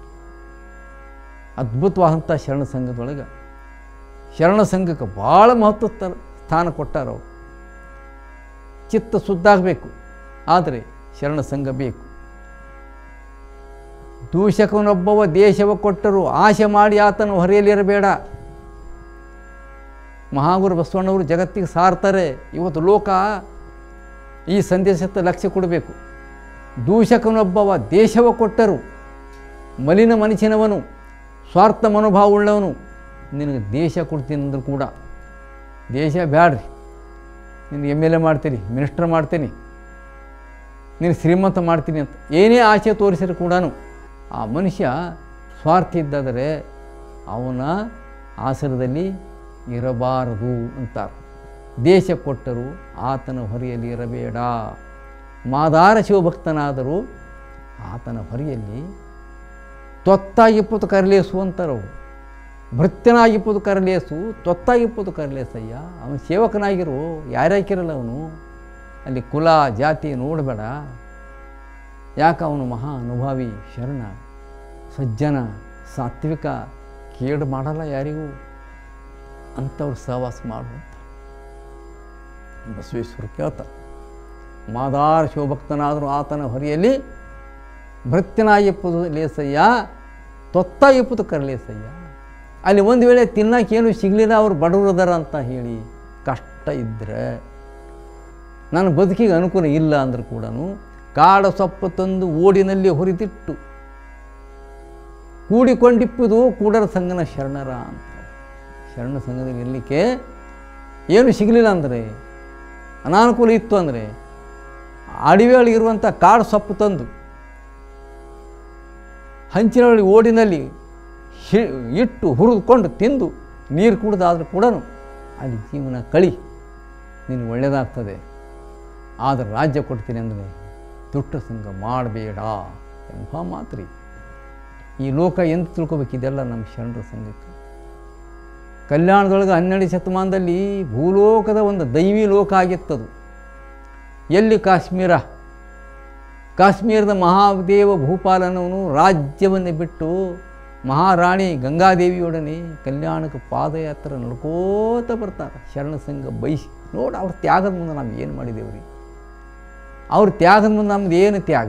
ಅದ್ಭುತವಾದಂಥ ಶರಣ ಸಂಘದೊಳಗೆ ಶರಣ ಸಂಘಕ್ಕೆ ಭಾಳ ಮಹತ್ವ ತ- ಸ್ಥಾನ ಕೊಟ್ಟಾರ ಅವರು ಚಿತ್ತ ಶುದ್ಧಾಗಬೇಕು ಆದರೆ ಶರಣ ಸಂಘ ಬೇಕು ದೂಷಕನೊಬ್ಬವ ದೇಶವ ಕೊಟ್ಟರು ಆಶೆ ಮಾಡಿ ಆತನು ಹೊರೆಯಲಿರಬೇಡ ಮಹಾಗುರು ಬಸವಣ್ಣವರು ಜಗತ್ತಿಗೆ ಸಾರ್ತಾರೆ ಇವತ್ತು ಲೋಕ ಈ ಸಂದೇಶಕ್ಕೆ ಲಕ್ಷ್ಯ ಕೊಡಬೇಕು ದೂಷಕನೊಬ್ಬವ ದೇಶವ ಕೊಟ್ಟರು ಮಲಿನ ಮನುಷ್ಯನವನು ಸ್ವಾರ್ಥ ಮನೋಭಾವವುಳ್ಳವನು ನಿನಗೆ ದೇಶ ಕೊಡ್ತೀನಿ ಅಂದರೂ ಕೂಡ ದೇಶ ಬ್ಯಾಡ್ರಿ ನಿನಗೆ ಎಮ್ ಎಲ್ ಎ ಮಾಡ್ತೀನಿ ಮಿನಿಸ್ಟರ್ ಮಾಡ್ತೀನಿ ನೀನು ಶ್ರೀಮಂತ ಮಾಡ್ತೀನಿ ಅಂತ ಏನೇ ಆಸೆ ತೋರಿಸಿದ್ರು ಕೂಡ ಆ ಮನುಷ್ಯ ಸ್ವಾರ್ಥಿ ಇದ್ದಾದರೆ ಅವನ ಆಸರದಲ್ಲಿ ಇರಬಾರದು ಅಂತಾರೆ ದೇಶ ಕೊಟ್ಟರು ಆತನ ಹೊರೆಯಲ್ಲಿ ಇರಬೇಡ ಮಾದಾರ ಶಿವಭಕ್ತನಾದರೂ ಆತನ ಹೊರೆಯಲ್ಲಿ ತೊತ್ತಾಗಿಪ್ಪತ್ತು ಕರಲೇಸು ಅಂತಾರವು ಭೃತ್ಯನಾಗಿಪ್ಪದು ಕರಲೇಸು ತೊತ್ತಾಗಿಪ್ಪದು ಕರಲೇಸಯ್ಯ ಅವನು ಸೇವಕನಾಗಿರು ಯಾರ್ಯಾಕಿರಲ್ಲ ಅವನು ಅಲ್ಲಿ ಕುಲ ಜಾತಿ ನೋಡಬೇಡ ಯಾಕೆ ಅವನು ಮಹಾ ಅನುಭಾವಿ ಶರಣ ಸಜ್ಜನ ಸಾತ್ವಿಕ ಕೇಡು ಮಾಡಲ್ಲ ಯಾರಿಗೂ ಅಂಥವ್ರು ಸಹವಾಸ ಮಾಡುವಂತ ಬಸವೇಶ್ವರ ಕೇಳ್ತಾರೆ ಮಾದಾರ ಶಿವಭಕ್ತನಾದರೂ ಆತನ ಹೊರೆಯಲ್ಲಿ ಭೃತ್ಯನಾಗಿಪ್ಪದು ಲೇಸಯ್ಯ ತೊತ್ತಾಗಿಪ್ಪದು ಕರಲೇಸಯ್ಯ ಅಲ್ಲಿ ಒಂದು ವೇಳೆ ತಿನ್ನಕ್ಕೇನು ಸಿಗಲಿಲ್ಲ ಅವ್ರು ಬಡವರು ಅದಾರ ಅಂತ ಹೇಳಿ ಕಷ್ಟ ಇದ್ದರೆ ನನ್ನ ಬದುಕಿಗೆ ಅನುಕೂಲ ಇಲ್ಲ ಅಂದರೂ ಕೂಡ ಕಾಡ ಸೊಪ್ಪು ತಂದು ಓಡಿನಲ್ಲಿ ಹುರಿದಿಟ್ಟು ಕೂಡಿಕೊಂಡಿಪ್ಪುದು ಕೂಡರ ಸಂಗನ ಶರಣರ ಅಂತ ಶರಣ ಸಂಘದಲ್ಲಿ ಇರಲಿಕ್ಕೆ ಏನು ಸಿಗಲಿಲ್ಲ ಅಂದರೆ ಅನಾನುಕೂಲ ಇತ್ತು ಅಂದರೆ ಅಡವಿಯೊಳಗಿರುವಂಥ ಕಾಡು ಸೊಪ್ಪು ತಂದು ಹಂಚಿನೊಳಗೆ ಓಡಿನಲ್ಲಿ ಹಿ ಇಟ್ಟು ಹುರಿದುಕೊಂಡು ತಿಂದು ನೀರು ಕುಡಿದಾದ್ರೂ ಕೂಡ ಅಲ್ಲಿ ಜೀವನ ಕಳಿ ನೀನು ಒಳ್ಳೆಯದಾಗ್ತದೆ ಆದರೆ ರಾಜ್ಯ ಕೊಡ್ತೀನಿ ಅಂದರೆ ದುಷ್ಟ ಸಂಘ ಮಾಡಬೇಡ ಎಂಬ ಮಾತ್ರಿ ಈ ಲೋಕ ಎಂತ ತಿಳ್ಕೊಬೇಕು ಇದೆಲ್ಲ ನಮ್ಮ ಶರಣರ ಸಂಘಕ್ಕೆ ಕಲ್ಯಾಣದೊಳಗೆ ಹನ್ನೆರಡು ಶತಮಾನದಲ್ಲಿ ಭೂಲೋಕದ ಒಂದು ದೈವಿ ಲೋಕ ಆಗಿತ್ತದು ಎಲ್ಲಿ ಕಾಶ್ಮೀರ ಕಾಶ್ಮೀರದ ಮಹಾದೇವ ಭೂಪಾಲನವನು ರಾಜ್ಯವನ್ನು ಬಿಟ್ಟು ಮಹಾರಾಣಿ ಗಂಗಾದೇವಿಯೊಡನೆ ಕಲ್ಯಾಣಕ್ಕೆ ಪಾದಯಾತ್ರೆ ನಡ್ಕೋತ ಬರ್ತಾರೆ ಶರಣ ಸಂಘ ಬಯಸಿ ನೋಡಿ ಅವ್ರ ತ್ಯಾಗದ ಮುಂದೆ ನಾವು ಏನು ಮಾಡಿದ್ದೇವ್ರಿ ಅವ್ರ ತ್ಯಾಗದ ಮುಂದೆ ನಮ್ದು ಏನು ತ್ಯಾಗ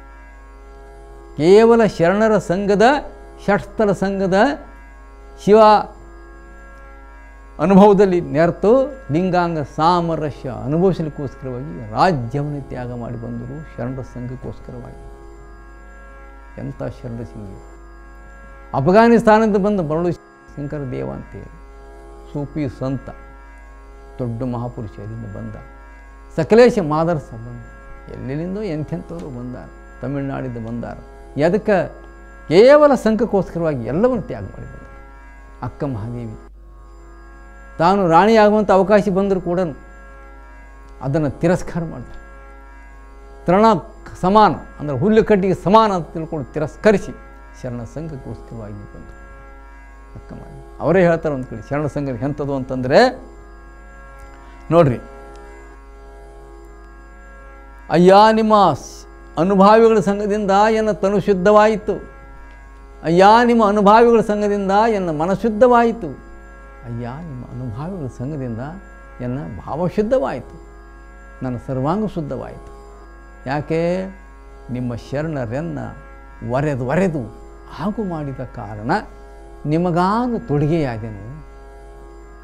ಕೇವಲ ಶರಣರ ಸಂಘದ ಷಟ್ಸ್ಥಲ ಸಂಘದ ಶಿವ ಅನುಭವದಲ್ಲಿ ನೆರೆತು ಲಿಂಗಾಂಗ ಸಾಮರಸ್ಯ ಅನುಭವಿಸಲಿಕ್ಕೋಸ್ಕರವಾಗಿ ರಾಜ್ಯವನ್ನು ತ್ಯಾಗ ಮಾಡಿ ಬಂದರು ಶರಣರ ಸಂಘಕ್ಕೋಸ್ಕರವಾಗಿ ಎಂಥ ಶರಣ ಸಿಂಗಿ ಅಫ್ಘಾನಿಸ್ತಾನದಿಂದ ಬಂದ ಬರಳು ಶಂಕರ ದೇವ ಅಂತೇಳಿ ಸೂಫಿ ಸಂತ ದೊಡ್ಡ ಮಹಾಪುರುಷರಿಂದ ಬಂದ ಸಕಲೇಶ ಮಾದರ್ಸ ಬಂದ ಎಲ್ಲೆಲ್ಲಿಂದೋ ಎಂಥೆಂಥವರು ಬಂದಾರ ತಮಿಳುನಾಡಿಂದ ಬಂದಾರ ಅದಕ್ಕೆ ಕೇವಲ ಸಂಘಕ್ಕೋಸ್ಕರವಾಗಿ ಎಲ್ಲವನ್ನು ತ್ಯಾಗ ಮಾಡಿ ಬಂದರು ಅಕ್ಕ ಮಹಾದೇವಿ ತಾನು ರಾಣಿಯಾಗುವಂಥ ಅವಕಾಶ ಬಂದರೂ ಕೂಡ ಅದನ್ನು ತಿರಸ್ಕಾರ ಮಾಡ್ತಾರೆ ತೃಣ ಸಮಾನ ಅಂದರೆ ಹುಲ್ಲು ಕಡ್ಡಿಗೆ ಸಮಾನ ಅಂತ ತಿಳ್ಕೊಂಡು ತಿರಸ್ಕರಿಸಿ ಶರಣ ಸಂಘಕ್ಕೋಸ್ಕರವಾಗಿ ಬಂದರು ಅಕ್ಕ ಮಾಡಿ ಅವರೇ ಹೇಳ್ತಾರೆ ಒಂದು ಕಡೆ ಶರಣ ಸಂಘ ಎಂಥದ್ದು ಅಂತಂದರೆ ನೋಡ್ರಿ ಅಯ್ಯ ನಿಮ್ಮ ಸ್- ಅನುಭಾವಿಗಳ ಸಂಘದಿಂದ ಎನ್ನ ತನು ಶುದ್ಧವಾಯಿತು ಅಯ್ಯ ನಿಮ್ಮ ಅನುಭಾವಿಗಳ ಸಂಘದಿಂದ ಎನ್ನ ಮನಶುದ್ಧವಾಯಿತು ಅಯ್ಯ ನಿಮ್ಮ ಅನುಭಾವಿಗಳ ಸಂಘದಿಂದ ಎನ್ನ ಭಾವ ಶುದ್ಧವಾಯಿತು ನನ್ನ ಸರ್ವಾಂಗ ಶುದ್ಧವಾಯಿತು ಯಾಕೆ ನಿಮ್ಮ ಶರಣರೆನ್ನ ವರೆದು ವರೆದು ಹಾಗೂ ಮಾಡಿದ ಕಾರಣ ನಿಮಗಾನು ತೊಡುಗೆಯಾದೆನು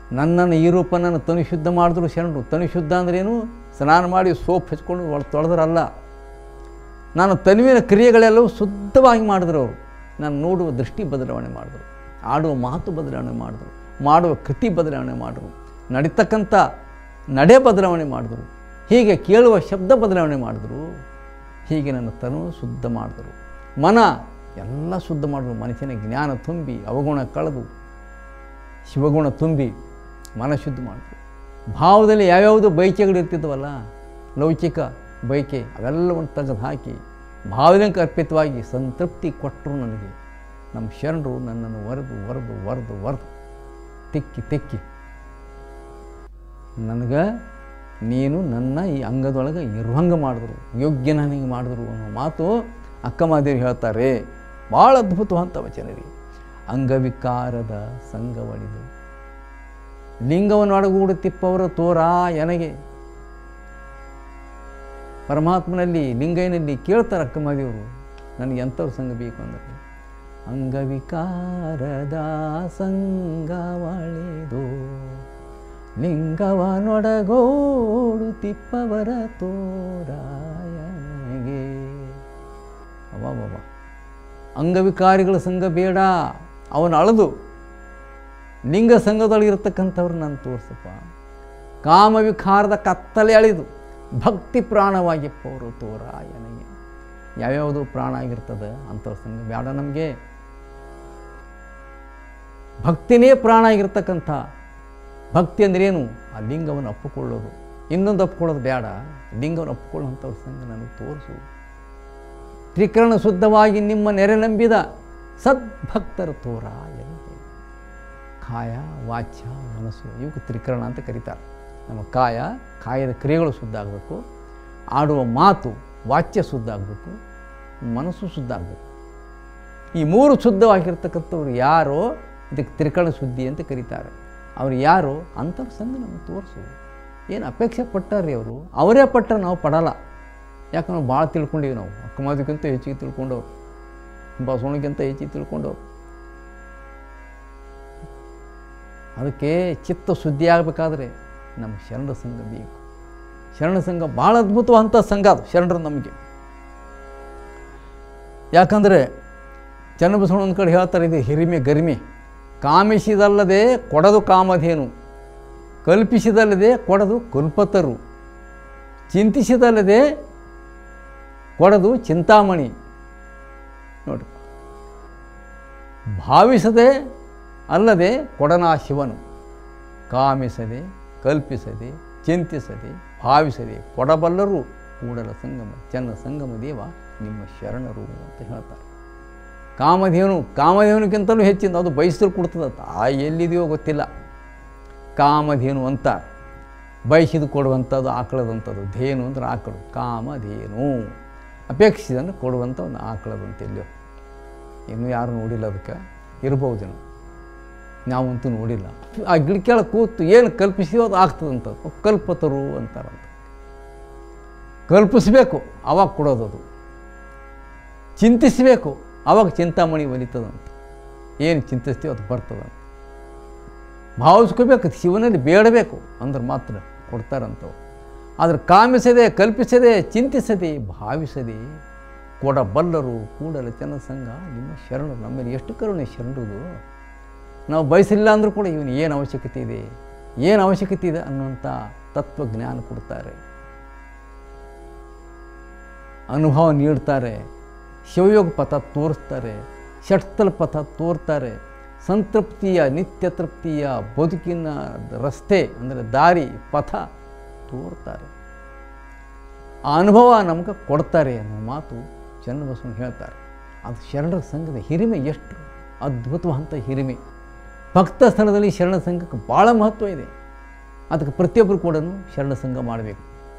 ನನ್ನನ್ನು ಈ ರೂಪನನ್ನು ತನು ಶುದ್ಧ ಮಾಡಿದ್ರು ಶರಣರು ತನು ಶುದ್ಧ ಅಂದ್ರೇನು ಸ್ನಾನ ಮಾಡಿ ಸೋಪ್ ಹಚ್ಕೊಂಡು ಒಳ ತೊಳೆದ್ರಲ್ಲ ನಾನು ತನುವಿನ ಕ್ರಿಯೆಗಳೆಲ್ಲವೂ ಶುದ್ಧವಾಗಿ ಮಾಡಿದ್ರು ಅವರು ನಾನು ನೋಡುವ ದೃಷ್ಟಿ ಬದಲಾವಣೆ ಮಾಡಿದ್ರು ಆಡುವ ಮಾತು ಬದಲಾವಣೆ ಮಾಡಿದ್ರು ಮಾಡುವ ಕೃತಿ ಬದಲಾವಣೆ ಮಾಡಿದ್ರು ನಡೀತಕ್ಕಂಥ ನಡೆ ಬದಲಾವಣೆ ಮಾಡಿದ್ರು ಹೀಗೆ ಕೇಳುವ ಶಬ್ದ ಬದಲಾವಣೆ ಮಾಡಿದ್ರು ಹೀಗೆ ನನ್ನ ತನು ಶುದ್ಧ ಮಾಡಿದ್ರು ಮನ ಎಲ್ಲ ಶುದ್ಧ ಮಾಡಿದ್ರು ಮನುಷ್ಯನ ಜ್ಞಾನ ತುಂಬಿ ಅವಗುಣ ಕಳೆದು ಶಿವಗುಣ ತುಂಬಿ ಮನ ಶುದ್ಧ ಮಾಡಿದ್ರು ಭಾವದಲ್ಲಿ ಯಾವ್ಯಾವುದು ಬಯಕೆಗಳು ಇರ್ತಿದ್ವಲ್ಲ ಲೌಕಿಕ ಬಯಕೆ ಅವೆಲ್ಲವನ್ನು ತೆಗೆದು ಹಾಕಿ ಭಾವನೆಗೆ ಅರ್ಪಿತವಾಗಿ ಸಂತೃಪ್ತಿ ಕೊಟ್ಟರು ನನಗೆ ನಮ್ಮ ಶರಣರು ನನ್ನನ್ನು ವರೆದು ವರೆದು ವರೆದು ವರೆದು ತಿಕ್ಕಿ ತಿಕ್ಕಿ ನನಗೆ ನೀನು ನನ್ನ ಈ ಅಂಗದೊಳಗೆ ಇರುವಂಗೆ ಮಾಡಿದ್ರು ಯೋಗ್ಯ ನನಗೆ ಮಾಡಿದ್ರು ಅನ್ನೋ ಮಾತು ಅಕ್ಕಮಾದೇವಿ ಹೇಳ್ತಾರೆ ಭಾಳ ಅದ್ಭುತವಂತ ವಚನರಿ ಅಂಗವಿಕಾರದ ಸಂಘವಳಿದು ಲಿಂಗವನ್ನು ಅಡಗೂಡು ತಿಪ್ಪವರ ತೋರಾ ಎನಗೆ ಪರಮಾತ್ಮನಲ್ಲಿ ಲಿಂಗೈನಲ್ಲಿ ಕೇಳ್ತಾರೆ ಅಕ್ಕಮಾದೇವರು ನನಗೆ ಎಂಥವ್ರ ಸಂಘ ಬೇಕು ಅಂದರೆ ಅಂಗವಿಕಾರದ ಸಂಘವಳಿದು ಲಿಂಗವನೊಡಗೋಡು ತಿಪ್ಪವರ ತೋರಾಯನಗೆ ಅವಾಬಾಬ ಅಂಗವಿಕಾರಿಗಳ ಸಂಘ ಬೇಡ ಅವನ ಅಳದು ಲಿಂಗ ಸಂಘದೊಳಗಿರ್ತಕ್ಕಂಥವ್ರು ನಾನು ತೋರಿಸಪ್ಪ ಕಾಮವಿಕಾರದ ಕತ್ತಲೆ ಅಳಿದು ಭಕ್ತಿ ಪ್ರಾಣವಾಗಿಪ್ಪವರು ತೋರಾಯನಿಗೆ ಯಾವ್ಯಾವುದು ಪ್ರಾಣ ಆಗಿರ್ತದೆ ಅಂಥವ್ರ ಸಂಘ ಬೇಡ ನಮಗೆ ಭಕ್ತಿನೇ ಪ್ರಾಣ ಆಗಿರ್ತಕ್ಕಂಥ ಭಕ್ತಿ ಅಂದ್ರೇನು ಆ ಲಿಂಗವನ್ನು ಅಪ್ಪಿಕೊಳ್ಳೋದು ಇನ್ನೊಂದು ಅಪ್ಪಿಕೊಳ್ಳೋದು ಬೇಡ ಲಿಂಗವನ್ನು ಅಪ್ಪಿಕೊಳ್ಳುವಂಥವ್ರ ಸಂಘ ನನಗೆ ತೋರಿಸು ತ್ರಿಕರಣ ಶುದ್ಧವಾಗಿ ನಿಮ್ಮ ನೆರೆ ನಂಬಿದ ಸದ್ಭಕ್ತರ ತೋರ ಎಲ್ಲಿದೆ ಕಾಯ ವಾಚ್ಯ ಮನಸ್ಸು ಇವಕ್ಕೆ ತ್ರಿಕರಣ ಅಂತ ಕರೀತಾರೆ ನಮ್ಮ ಕಾಯ ಕಾಯದ ಕ್ರಿಯೆಗಳು ಶುದ್ಧ ಆಗಬೇಕು ಆಡುವ ಮಾತು ವಾಚ್ಯ ಶುದ್ಧ ಆಗಬೇಕು ಮನಸ್ಸು ಶುದ್ಧ ಆಗಬೇಕು ಈ ಮೂರು ಶುದ್ಧವಾಗಿರ್ತಕ್ಕಂಥವ್ರು ಯಾರೋ ಇದಕ್ಕೆ ತ್ರಿಕರಣ ಶುದ್ಧಿ ಅಂತ ಕರೀತಾರೆ ಅವ್ರು ಯಾರು ಅಂಥವ್ರ ಸಂಘ ನಮಗೆ ತೋರಿಸು ಏನು ಅಪೇಕ್ಷೆ ಪಟ್ಟಾರ್ರಿ ಅವರು ಅವರೇ ಪಟ್ಟ ನಾವು ಪಡಲ್ಲ ಯಾಕೆ ನಾವು ಭಾಳ ತಿಳ್ಕೊಂಡೀವಿ ನಾವು ಅಕ್ಕಮಾದಿಗಿಂತ ಹೆಚ್ಚಿಗೆ ತಿಳ್ಕೊಂಡವ್ರು ಬಸವಣಿಗಿಂತ ಹೆಚ್ಚಿಗೆ ತಿಳ್ಕೊಂಡವ್ರು ಅದಕ್ಕೆ ಚಿತ್ತ ಶುದ್ಧಿ ಆಗಬೇಕಾದ್ರೆ ನಮ್ಮ ಶರಣ ಸಂಘ ಬೇಕು ಶರಣ ಸಂಘ ಭಾಳ ಅದ್ಭುತವಂಥ ಸಂಘ ಅದು ಶರಣರು ನಮಗೆ ಯಾಕಂದರೆ ಚನ್ನಬಸವಣ್ಣ ಒಂದು ಕಡೆ ಹೇಳ್ತಾರೆ ಇದು ಹಿರಿಮೆ ಗರಿಮೆ ಕಾಮಿಸಿದಲ್ಲದೆ ಕೊಡದು ಕಾಮಧೇನು ಕಲ್ಪಿಸಿದಲ್ಲದೆ ಕೊಡದು ಕಲ್ಪತರು ಚಿಂತಿಸಿದಲ್ಲದೆ ಕೊಡದು ಚಿಂತಾಮಣಿ ನೋಡಿ ಭಾವಿಸದೆ ಅಲ್ಲದೆ ಕೊಡನಾ ಶಿವನು ಕಾಮಿಸದೆ ಕಲ್ಪಿಸದೆ ಚಿಂತಿಸದೆ ಭಾವಿಸದೆ ಕೊಡಬಲ್ಲರು ಕೂಡಲ ಸಂಗಮ ಚೆನ್ನ ಸಂಗಮ ದೇವ ನಿಮ್ಮ ಶರಣರು ಅಂತ ಹೇಳ್ತಾರೆ ಕಾಮಧೇನು ಕಾಮಧೇನುಕ್ಕಿಂತಲೂ ಹೆಚ್ಚಿನ ಅದು ಬಯಸಿದ್ರು ಕೊಡ್ತದತ್ತ ಆ ಎಲ್ಲಿದೆಯೋ ಗೊತ್ತಿಲ್ಲ ಕಾಮಧೇನು ಅಂತ ಬಯಸಿದು ಕೊಡುವಂಥದ್ದು ಆಕಳದಂಥದ್ದು ಧೇನು ಅಂದ್ರೆ ಆಕಳು ಕಾಮಧೇನು ಅಪೇಕ್ಷಿಸಿದನ್ನು ಕೊಡುವಂಥ ಒಂದು ಆಕಳದಂತ ಎಲ್ಲಿಯೋ ಇನ್ನೂ ಯಾರು ನೋಡಿಲ್ಲ ಅದಕ್ಕೆ ಇರ್ಬೋದೇನೋ ನಾವಂತೂ ನೋಡಿಲ್ಲ ಆ ಗಿಡ ಕೆಳಗೆ ಕೂತು ಏನು ಕಲ್ಪಿಸಿದೋ ಅದು ಆಗ್ತದಂತ ಕಲ್ಪತರು ಅಂತಾರಂತ ಕಲ್ಪಿಸ್ಬೇಕು ಅವಾಗ ಕೊಡೋದದು ಚಿಂತಿಸಬೇಕು ಅವಾಗ ಚಿಂತಾಮಣಿ ಒಲಿತದಂತ ಏನು ಚಿಂತಿಸ್ತೀವೋ ಅದು ಬರ್ತದಂತ ಭಾವಿಸ್ಕೋಬೇಕು ಶಿವನಲ್ಲಿ ಬೇಡಬೇಕು ಅಂದ್ರೆ ಮಾತ್ರ ಕೊಡ್ತಾರಂತವು ಆದರೆ ಕಾಮಿಸದೆ ಕಲ್ಪಿಸದೆ ಚಿಂತಿಸದೆ ಭಾವಿಸದೆ ಕೊಡಬಲ್ಲರು ಕೂಡಲ ಸಂಘ ನಿಮ್ಮ ಶರಣರು ನಮ್ಮಲ್ಲಿ ಎಷ್ಟು ಕರುಣೆ ಶರಣರದು ನಾವು ಬಯಸಿಲ್ಲ ಅಂದರೂ ಕೂಡ ಇವನು ಏನು ಅವಶ್ಯಕತೆ ಇದೆ ಏನು ಅವಶ್ಯಕತೆ ಇದೆ ಅನ್ನುವಂಥ ತತ್ವಜ್ಞಾನ ಕೊಡ್ತಾರೆ ಅನುಭವ ನೀಡ್ತಾರೆ ಶಿವಯೋಗ ಪಥ ತೋರಿಸ್ತಾರೆ ಷಟ್ಸ್ಥಲ ಪಥ ತೋರ್ತಾರೆ ಸಂತೃಪ್ತಿಯ ನಿತ್ಯ ತೃಪ್ತಿಯ ಬದುಕಿನ ರಸ್ತೆ ಅಂದರೆ ದಾರಿ ಪಥ ತೋರ್ತಾರೆ ಆ ಅನುಭವ ನಮಗೆ ಕೊಡ್ತಾರೆ ಅನ್ನೋ ಮಾತು ಚನ್ನಬಸವನ ಹೇಳ್ತಾರೆ ಅದು ಶರಣರ ಸಂಘದ ಹಿರಿಮೆ ಎಷ್ಟು ಅದ್ಭುತವಂತ ಹಿರಿಮೆ ಭಕ್ತ ಸ್ಥಳದಲ್ಲಿ ಶರಣ ಸಂಘಕ್ಕೆ ಭಾಳ ಮಹತ್ವ ಇದೆ ಅದಕ್ಕೆ ಪ್ರತಿಯೊಬ್ಬರು ಕೂಡ ಶರಣ ಸಂಘ ಮಾಡಬೇಕು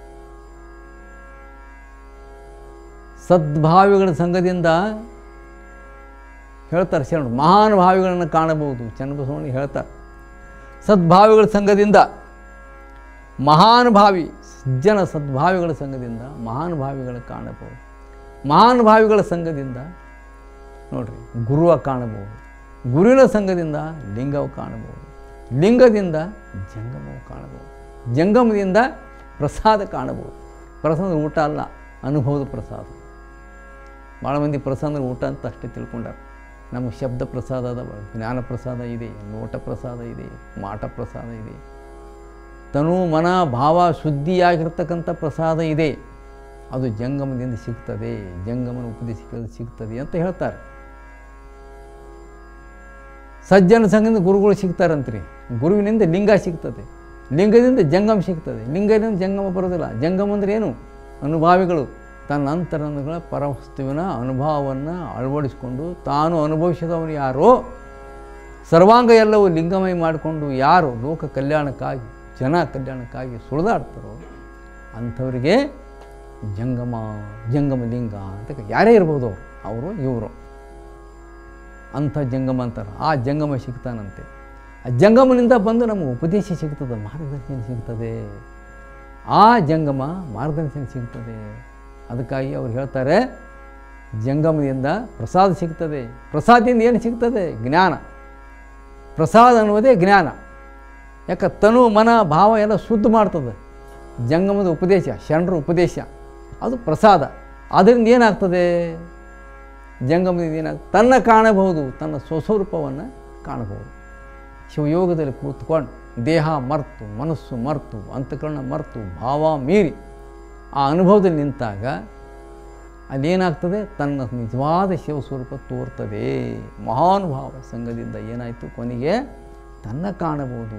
ಸದ್ಭಾವಿಗಳ ಸಂಘದಿಂದ ಹೇಳ್ತಾರೆ ಶರಣರು ಮಹಾನ್ ಭಾವಿಗಳನ್ನು ಕಾಣಬಹುದು ಚನ್ನಬಸವಣ್ಣ ಹೇಳ್ತಾರೆ ಸದ್ಭಾವಿಗಳ ಸಂಘದಿಂದ ಮಹಾನ್ ಭಾವಿ ಸಜ್ಜನ ಸದ್ಭಾವಿಗಳ ಸಂಘದಿಂದ ಮಹಾನ್ ಭಾವಿಗಳ ಕಾಣಬಹುದು ಮಹಾನ್ ಭಾವಿಗಳ ಸಂಘದಿಂದ ನೋಡ್ರಿ ಗುರುವ ಕಾಣಬಹುದು ಗುರುವಿನ ಸಂಘದಿಂದ ಲಿಂಗವು ಕಾಣಬಹುದು ಲಿಂಗದಿಂದ ಜಂಗಮವು ಕಾಣಬಹುದು ಜಂಗಮದಿಂದ ಪ್ರಸಾದ ಕಾಣಬಹುದು ಪ್ರಸಾದ ಊಟ ಅಲ್ಲ ಅನುಭವದ ಪ್ರಸಾದ ಭಾಳ ಮಂದಿ ಪ್ರಸಾದ ಅಂದ್ರೆ ಊಟ ಅಂತ ಅಷ್ಟೇ ತಿಳ್ಕೊಂಡಾರ ನಮಗೆ ಶಬ್ದ ಪ್ರಸಾದ ಅದಾವ ಜ್ಞಾನ ಪ್ರಸಾದ ಇದೆ ನೋಟ ಪ್ರಸಾದ ಇದೆ ಮಾಟ ಪ್ರಸಾದ ಇದೆ ತನು ಮನ ಭಾವ ಶುದ್ಧಿಯಾಗಿರ್ತಕ್ಕಂಥ ಪ್ರಸಾದ ಇದೆ ಅದು ಜಂಗಮದಿಂದ ಸಿಗ್ತದೆ ಜಂಗಮನ ಉಪದೇಶ ಕೇಳಿದ್ರೆ ಸಿಗ್ತದೆ ಅಂತ ಹೇಳ್ತಾರೆ ಸಜ್ಜನ ಸಂಘದಿಂದ ಗುರುಗಳು ಸಿಗ್ತಾರಂತ್ರಿ ಗುರುವಿನಿಂದ ಲಿಂಗ ಸಿಗ್ತದೆ ಲಿಂಗದಿಂದ ಜಂಗಮ ಸಿಗ್ತದೆ ಲಿಂಗದಿಂದ ಜಂಗಮ ಬರೋದಿಲ್ಲ ಜಂಗಮ ಅಂದ್ರೆ ಏನು ಅನುಭಾವಿಗಳು ತನ್ನ ಅಂತರಂಗಗಳ ಪರವಸ್ತುವಿನ ಅನುಭವವನ್ನು ಅಳವಡಿಸಿಕೊಂಡು ತಾನು ಅನುಭವಿಸಿದವನು ಯಾರೋ ಸರ್ವಾಂಗ ಎಲ್ಲವೂ ಲಿಂಗಮಯ ಮಾಡಿಕೊಂಡು ಯಾರು ಲೋಕ ಕಲ್ಯಾಣಕ್ಕಾಗಿ ಜನ ಕಲ್ಯಾಣಕ್ಕಾಗಿ ಸುಳಿದಾಡ್ತಾರೋ ಅಂಥವರಿಗೆ ಜಂಗಮ ಜಂಗಮ ಲಿಂಗ ಅಂತ ಯಾರೇ ಇರ್ಬೋದು ಅವರು ಅವರು ಇವರು ಅಂಥ ಜಂಗಮ ಅಂತಾರೆ ಆ ಜಂಗಮ ಸಿಗ್ತಾನಂತೆ ಆ ಜಂಗಮನಿಂದ ಬಂದು ನಮಗೆ ಉಪದೇಶ ಸಿಗ್ತದೆ ಮಾರ್ಗದರ್ಶನ ಸಿಗ್ತದೆ ಆ ಜಂಗಮ ಮಾರ್ಗದರ್ಶನ ಸಿಗ್ತದೆ ಅದಕ್ಕಾಗಿ ಅವ್ರು ಹೇಳ್ತಾರೆ ಜಂಗಮದಿಂದ ಪ್ರಸಾದ ಸಿಗ್ತದೆ ಪ್ರಸಾದದಿಂದ ಏನು ಸಿಗ್ತದೆ ಜ್ಞಾನ ಪ್ರಸಾದ ಅನ್ನುವುದೇ ಜ್ಞಾನ ಯಾಕೆ ತನು ಮನ ಭಾವ ಎಲ್ಲ ಶುದ್ಧ ಮಾಡ್ತದೆ ಜಂಗಮದ ಉಪದೇಶ ಶರಣರ ಉಪದೇಶ ಅದು ಪ್ರಸಾದ ಅದರಿಂದ ಏನಾಗ್ತದೆ ಜಂಗಮದಿಂದ ಏನಾಗ್ತದೆ ತನ್ನ ಕಾಣಬಹುದು ತನ್ನ ಸ್ವಸ್ವರೂಪವನ್ನು ಕಾಣಬಹುದು ಶಿವಯೋಗದಲ್ಲಿ ಕೂತ್ಕೊಂಡು ದೇಹ ಮರ್ತು ಮನಸ್ಸು ಮರ್ತು ಅಂತಃಕರಣ ಮರ್ತು ಭಾವ ಮೀರಿ ಆ ಅನುಭವದಲ್ಲಿ ನಿಂತಾಗ ಅಲ್ಲೇನಾಗ್ತದೆ ತನ್ನ ನಿಜವಾದ ಶಿವಸ್ವರೂಪ ತೋರ್ತದೆ ಮಹಾನುಭಾವ ಸಂಘದಿಂದ ಏನಾಯಿತು ಕೊನೆಗೆ ತನ್ನ ಕಾಣಬಹುದು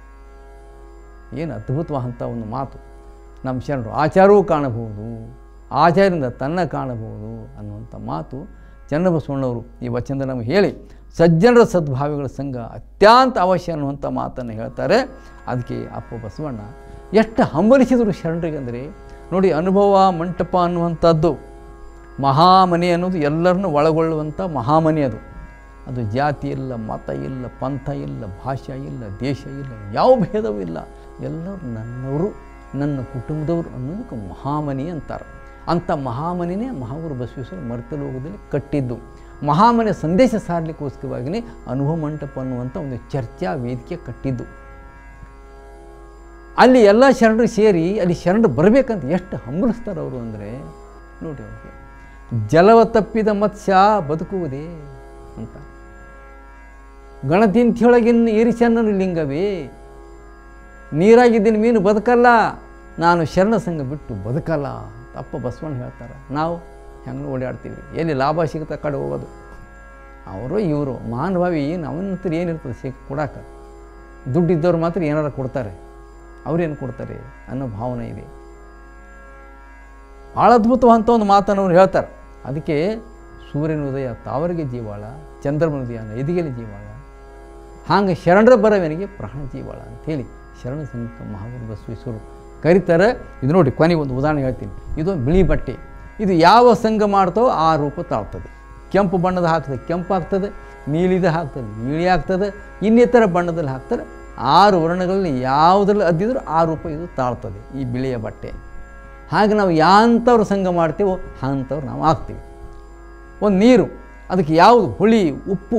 ಏನು ಅದ್ಭುತವಾದಂಥ ಒಂದು ಮಾತು ನಮ್ಮ ಶರಣರು ಆಚಾರವೂ ಕಾಣಬಹುದು ಆಚಾರ್ಯದಿಂದ ತನ್ನ ಕಾಣಬಹುದು ಅನ್ನುವಂಥ ಮಾತು ಚನ್ನಬಸವಣ್ಣವರು ಈ ವಚನದ ನಮಗೆ ಹೇಳಿ ಸಜ್ಜನರ ಸದ್ಭಾವಿಗಳ ಸಂಘ ಅತ್ಯಂತ ಅವಶ್ಯ ಅನ್ನುವಂಥ ಮಾತನ್ನು ಹೇಳ್ತಾರೆ ಅದಕ್ಕೆ ಅಪ್ಪ ಬಸವಣ್ಣ ಎಷ್ಟು ಹಂಬಲಿಸಿದರು ಶರಣರಿಗೆ ಅಂದರೆ ನೋಡಿ ಅನುಭವ ಮಂಟಪ ಅನ್ನುವಂಥದ್ದು ಮಹಾಮನೆ ಅನ್ನೋದು ಎಲ್ಲರನ್ನೂ ಒಳಗೊಳ್ಳುವಂಥ ಮಹಾಮನೆ ಅದು ಅದು ಜಾತಿ ಇಲ್ಲ ಮತ ಇಲ್ಲ ಪಂಥ ಇಲ್ಲ ಭಾಷೆ ಇಲ್ಲ ದೇಶ ಇಲ್ಲ ಯಾವ ಭೇದವೂ ಇಲ್ಲ ಎಲ್ಲರೂ ನನ್ನವರು ನನ್ನ ಕುಟುಂಬದವರು ಅನ್ನೋದಕ್ಕೆ ಮಹಾಮನೆ ಅಂತಾರೆ ಅಂಥ ಮಹಾಮನೆನೇ ಮಹಾಗುರು ಬಸವೇಶ್ವರ ಮರ್ತಲೋಕದಲ್ಲಿ ಕಟ್ಟಿದ್ದು ಮಹಾಮನೆ ಸಂದೇಶ ಸಾರಲಿಕ್ಕೋಸ್ಕರವಾಗಿಯೇ ಅನುಭವ ಮಂಟಪ ಅನ್ನುವಂಥ ಒಂದು ಚರ್ಚಾ ವೇದಿಕೆ ಕಟ್ಟಿದ್ದು ಅಲ್ಲಿ ಎಲ್ಲ ಶರಣರು ಸೇರಿ ಅಲ್ಲಿ ಶರಣರು ಬರಬೇಕಂತ ಎಷ್ಟು ಹಂಬಲಿಸ್ತಾರೆ ಅವರು ಅಂದರೆ ನೋಡಿ ಅವ್ರಿಗೆ ಜಲವ ತಪ್ಪಿದ ಮತ್ಸ್ಯ ಬದುಕುವುದೇ ಅಂತ ಗಣತಿಂಥಿಯೊಳಗಿನ ಈರಿಸನ್ನನು ಲಿಂಗವೇ ನೀರಾಗಿದ್ದೀನಿ ಮೀನು ಬದುಕಲ್ಲ ನಾನು ಶರಣ ಸಂಘ ಬಿಟ್ಟು ಬದುಕಲ್ಲ ತಪ್ಪ ಬಸವಣ್ಣ ಹೇಳ್ತಾರೆ ನಾವು ಹೆಂಗೆ ಓಡಾಡ್ತೀವಿ ಎಲ್ಲಿ ಲಾಭ ಸಿಗುತ್ತೆ ಕಡೆ ಹೋಗೋದು ಅವರು ಇವರು ಮಾನಭಾವಿ ಏನು ಅವನ ಹತ್ರ ಏನಿರ್ತದೆ ಸಿಕ್ ಕೊಡಾಕ ದುಡ್ಡಿದ್ದವ್ರು ಮಾತ್ರ ಏನಾರು ಕೊಡ್ತಾರೆ ಅವ್ರೇನು ಕೊಡ್ತಾರೆ ಅನ್ನೋ ಭಾವನೆ ಇದೆ ಭಾಳ ಅದ್ಭುತವಂತ ಒಂದು ಮಾತನ್ನು ಅವ್ರು ಹೇಳ್ತಾರೆ ಅದಕ್ಕೆ ಸೂರ್ಯನ ಉದಯ ತಾವರಿಗೆ ಜೀವಾಳ ಚಂದ್ರಮನ ಉದಯ ನೈದಿಗೆಲಿ ಜೀವಾಳ ಹಾಗೆ ಶರಣರ ಬರವನಿಗೆ ಪ್ರಾಣ ಜೀವಾಳ ಅಂಥೇಳಿ ಶರಣ ಸಂಘ ಮಹಾಗುರು ಬಸವೇಶ್ವರರು ಕರೀತಾರೆ ಇದು ನೋಡಿ ಕೊನೆಗೆ ಒಂದು ಉದಾಹರಣೆ ಹೇಳ್ತೀನಿ ಇದು ಬಿಳಿ ಬಟ್ಟೆ ಇದು ಯಾವ ಸಂಘ ಮಾಡ್ತೋ ಆ ರೂಪ ತಾಳ್ತದೆ ಕೆಂಪು ಬಣ್ಣದ ಹಾಕ್ತದೆ ಕೆಂಪು ಆಗ್ತದೆ ನೀಲಿದ ಹಾಕ್ತದೆ ನೀಲಿ ಆಗ್ತದೆ ಇನ್ನಿತರ ಬಣ್ಣದಲ್ಲಿ ಹಾಕ್ತಾರೆ ಆರು ವರ್ಣಗಳಲ್ಲಿ ಯಾವುದ್ರಲ್ಲಿ ಅದ್ದಿದ್ರು ಆ ರೂಪ ಇದು ತಾಳ್ತದೆ ಈ ಬಿಳಿಯ ಬಟ್ಟೆ ಹಾಗೆ ನಾವು ಯಾಂಥವ್ರು ಸಂಘ ಮಾಡ್ತೀವೋ ಅಂಥವ್ರು ನಾವು ಆಗ್ತೀವಿ ಒಂದು ನೀರು ಅದಕ್ಕೆ ಯಾವುದು ಹುಳಿ ಉಪ್ಪು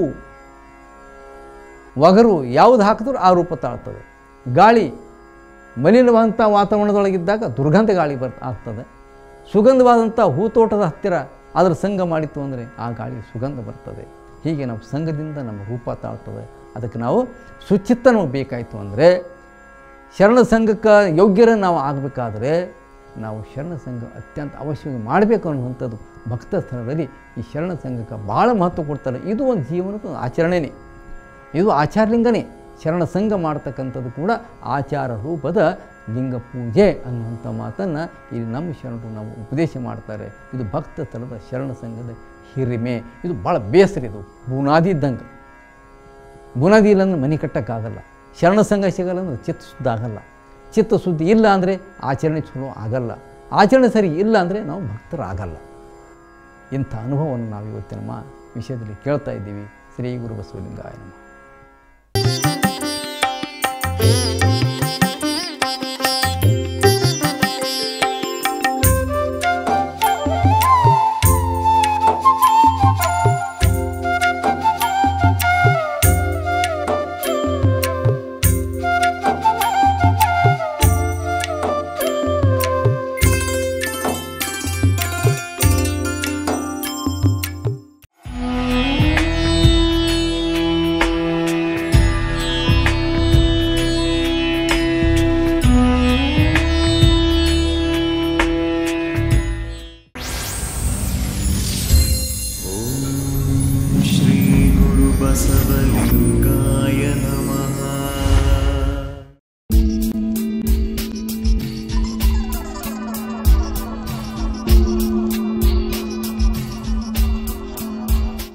ಒಗರು ಯಾವುದು ಹಾಕಿದ್ರೂ ಆ ರೂಪ ತಾಳ್ತದೆ ಗಾಳಿ ಮಲಿನವಾದಂಥ ವಾತಾವರಣದೊಳಗಿದ್ದಾಗ ದುರ್ಗಂಧ ಗಾಳಿ ಬರ್ತಾ ಆಗ್ತದೆ ಸುಗಂಧವಾದಂಥ ಹೂತೋಟದ ಹತ್ತಿರ ಅದರ ಸಂಘ ಮಾಡಿತ್ತು ಅಂದರೆ ಆ ಗಾಳಿ ಸುಗಂಧ ಬರ್ತದೆ ಹೀಗೆ ನಾವು ಸಂಘದಿಂದ ನಮ್ಮ ರೂಪ ತಾಳ್ತದೆ ಅದಕ್ಕೆ ನಾವು ಶುಚಿತ್ತ ನಮಗೆ ಬೇಕಾಯಿತು ಅಂದರೆ ಶರಣ ಸಂಘಕ್ಕೆ ಯೋಗ್ಯರ ನಾವು ಆಗಬೇಕಾದ್ರೆ ನಾವು ಶರಣ ಸಂಘ ಅತ್ಯಂತ ಅವಶ್ಯವಾಗಿ ಮಾಡಬೇಕು ಅನ್ನುವಂಥದ್ದು ಭಕ್ತ ಸ್ಥಳದಲ್ಲಿ ಈ ಶರಣ ಸಂಘಕ್ಕೆ ಭಾಳ ಮಹತ್ವ ಕೊಡ್ತಾರೆ ಇದು ಒಂದು ಜೀವನಕ್ಕೆ ಒಂದು ಆಚರಣೆನೇ ಇದು ಆಚಾರಲಿಂಗನೇ ಶರಣ ಸಂಘ ಮಾಡ್ತಕ್ಕಂಥದ್ದು ಕೂಡ ಆಚಾರ ರೂಪದ ಲಿಂಗ ಪೂಜೆ ಅನ್ನುವಂಥ ಮಾತನ್ನು ಇಲ್ಲಿ ನಮ್ಮ ಶರಣರು ನಾವು ಉಪದೇಶ ಮಾಡ್ತಾರೆ ಇದು ಭಕ್ತ ಸ್ಥಳದ ಶರಣ ಸಂಘದ ಹಿರಿಮೆ ಇದು ಭಾಳ ಬೇಸರ ಇದು ಬುನಾದಿ ಇದ್ದಂಗೆ ಬುನಾದಿ ಇಲ್ಲ ಅಂದ್ರೆ ಮನೆ ಕಟ್ಟೋಕ್ಕಾಗಲ್ಲ ಶರಣ ಸಂಘ ಸಿಗಲ್ಲ ಅಂದ್ರೆ ಚಿತ್ತ ಶುದ್ಧ ಆಗಲ್ಲ ಚಿತ್ತ ಶುದ್ಧಿ ಇಲ್ಲ ಅಂದರೆ ಆಚರಣೆ ಚಲೋ ಆಗಲ್ಲ ಆಚರಣೆ ಸರಿ ಇಲ್ಲ ಅಂದರೆ ನಾವು ಭಕ್ತರಾಗಲ್ಲ ಇಂಥ ಅನುಭವವನ್ನು ನಾವು ಇವತ್ತಿನ ಮಾ ವಿಷಯದಲ್ಲಿ ಕೇಳ್ತಾ ಇದ್ದೀವಿ ಶ್ರೀ ಗುರು ಬಸವಲಿಂಗಾಯ ನಮಃ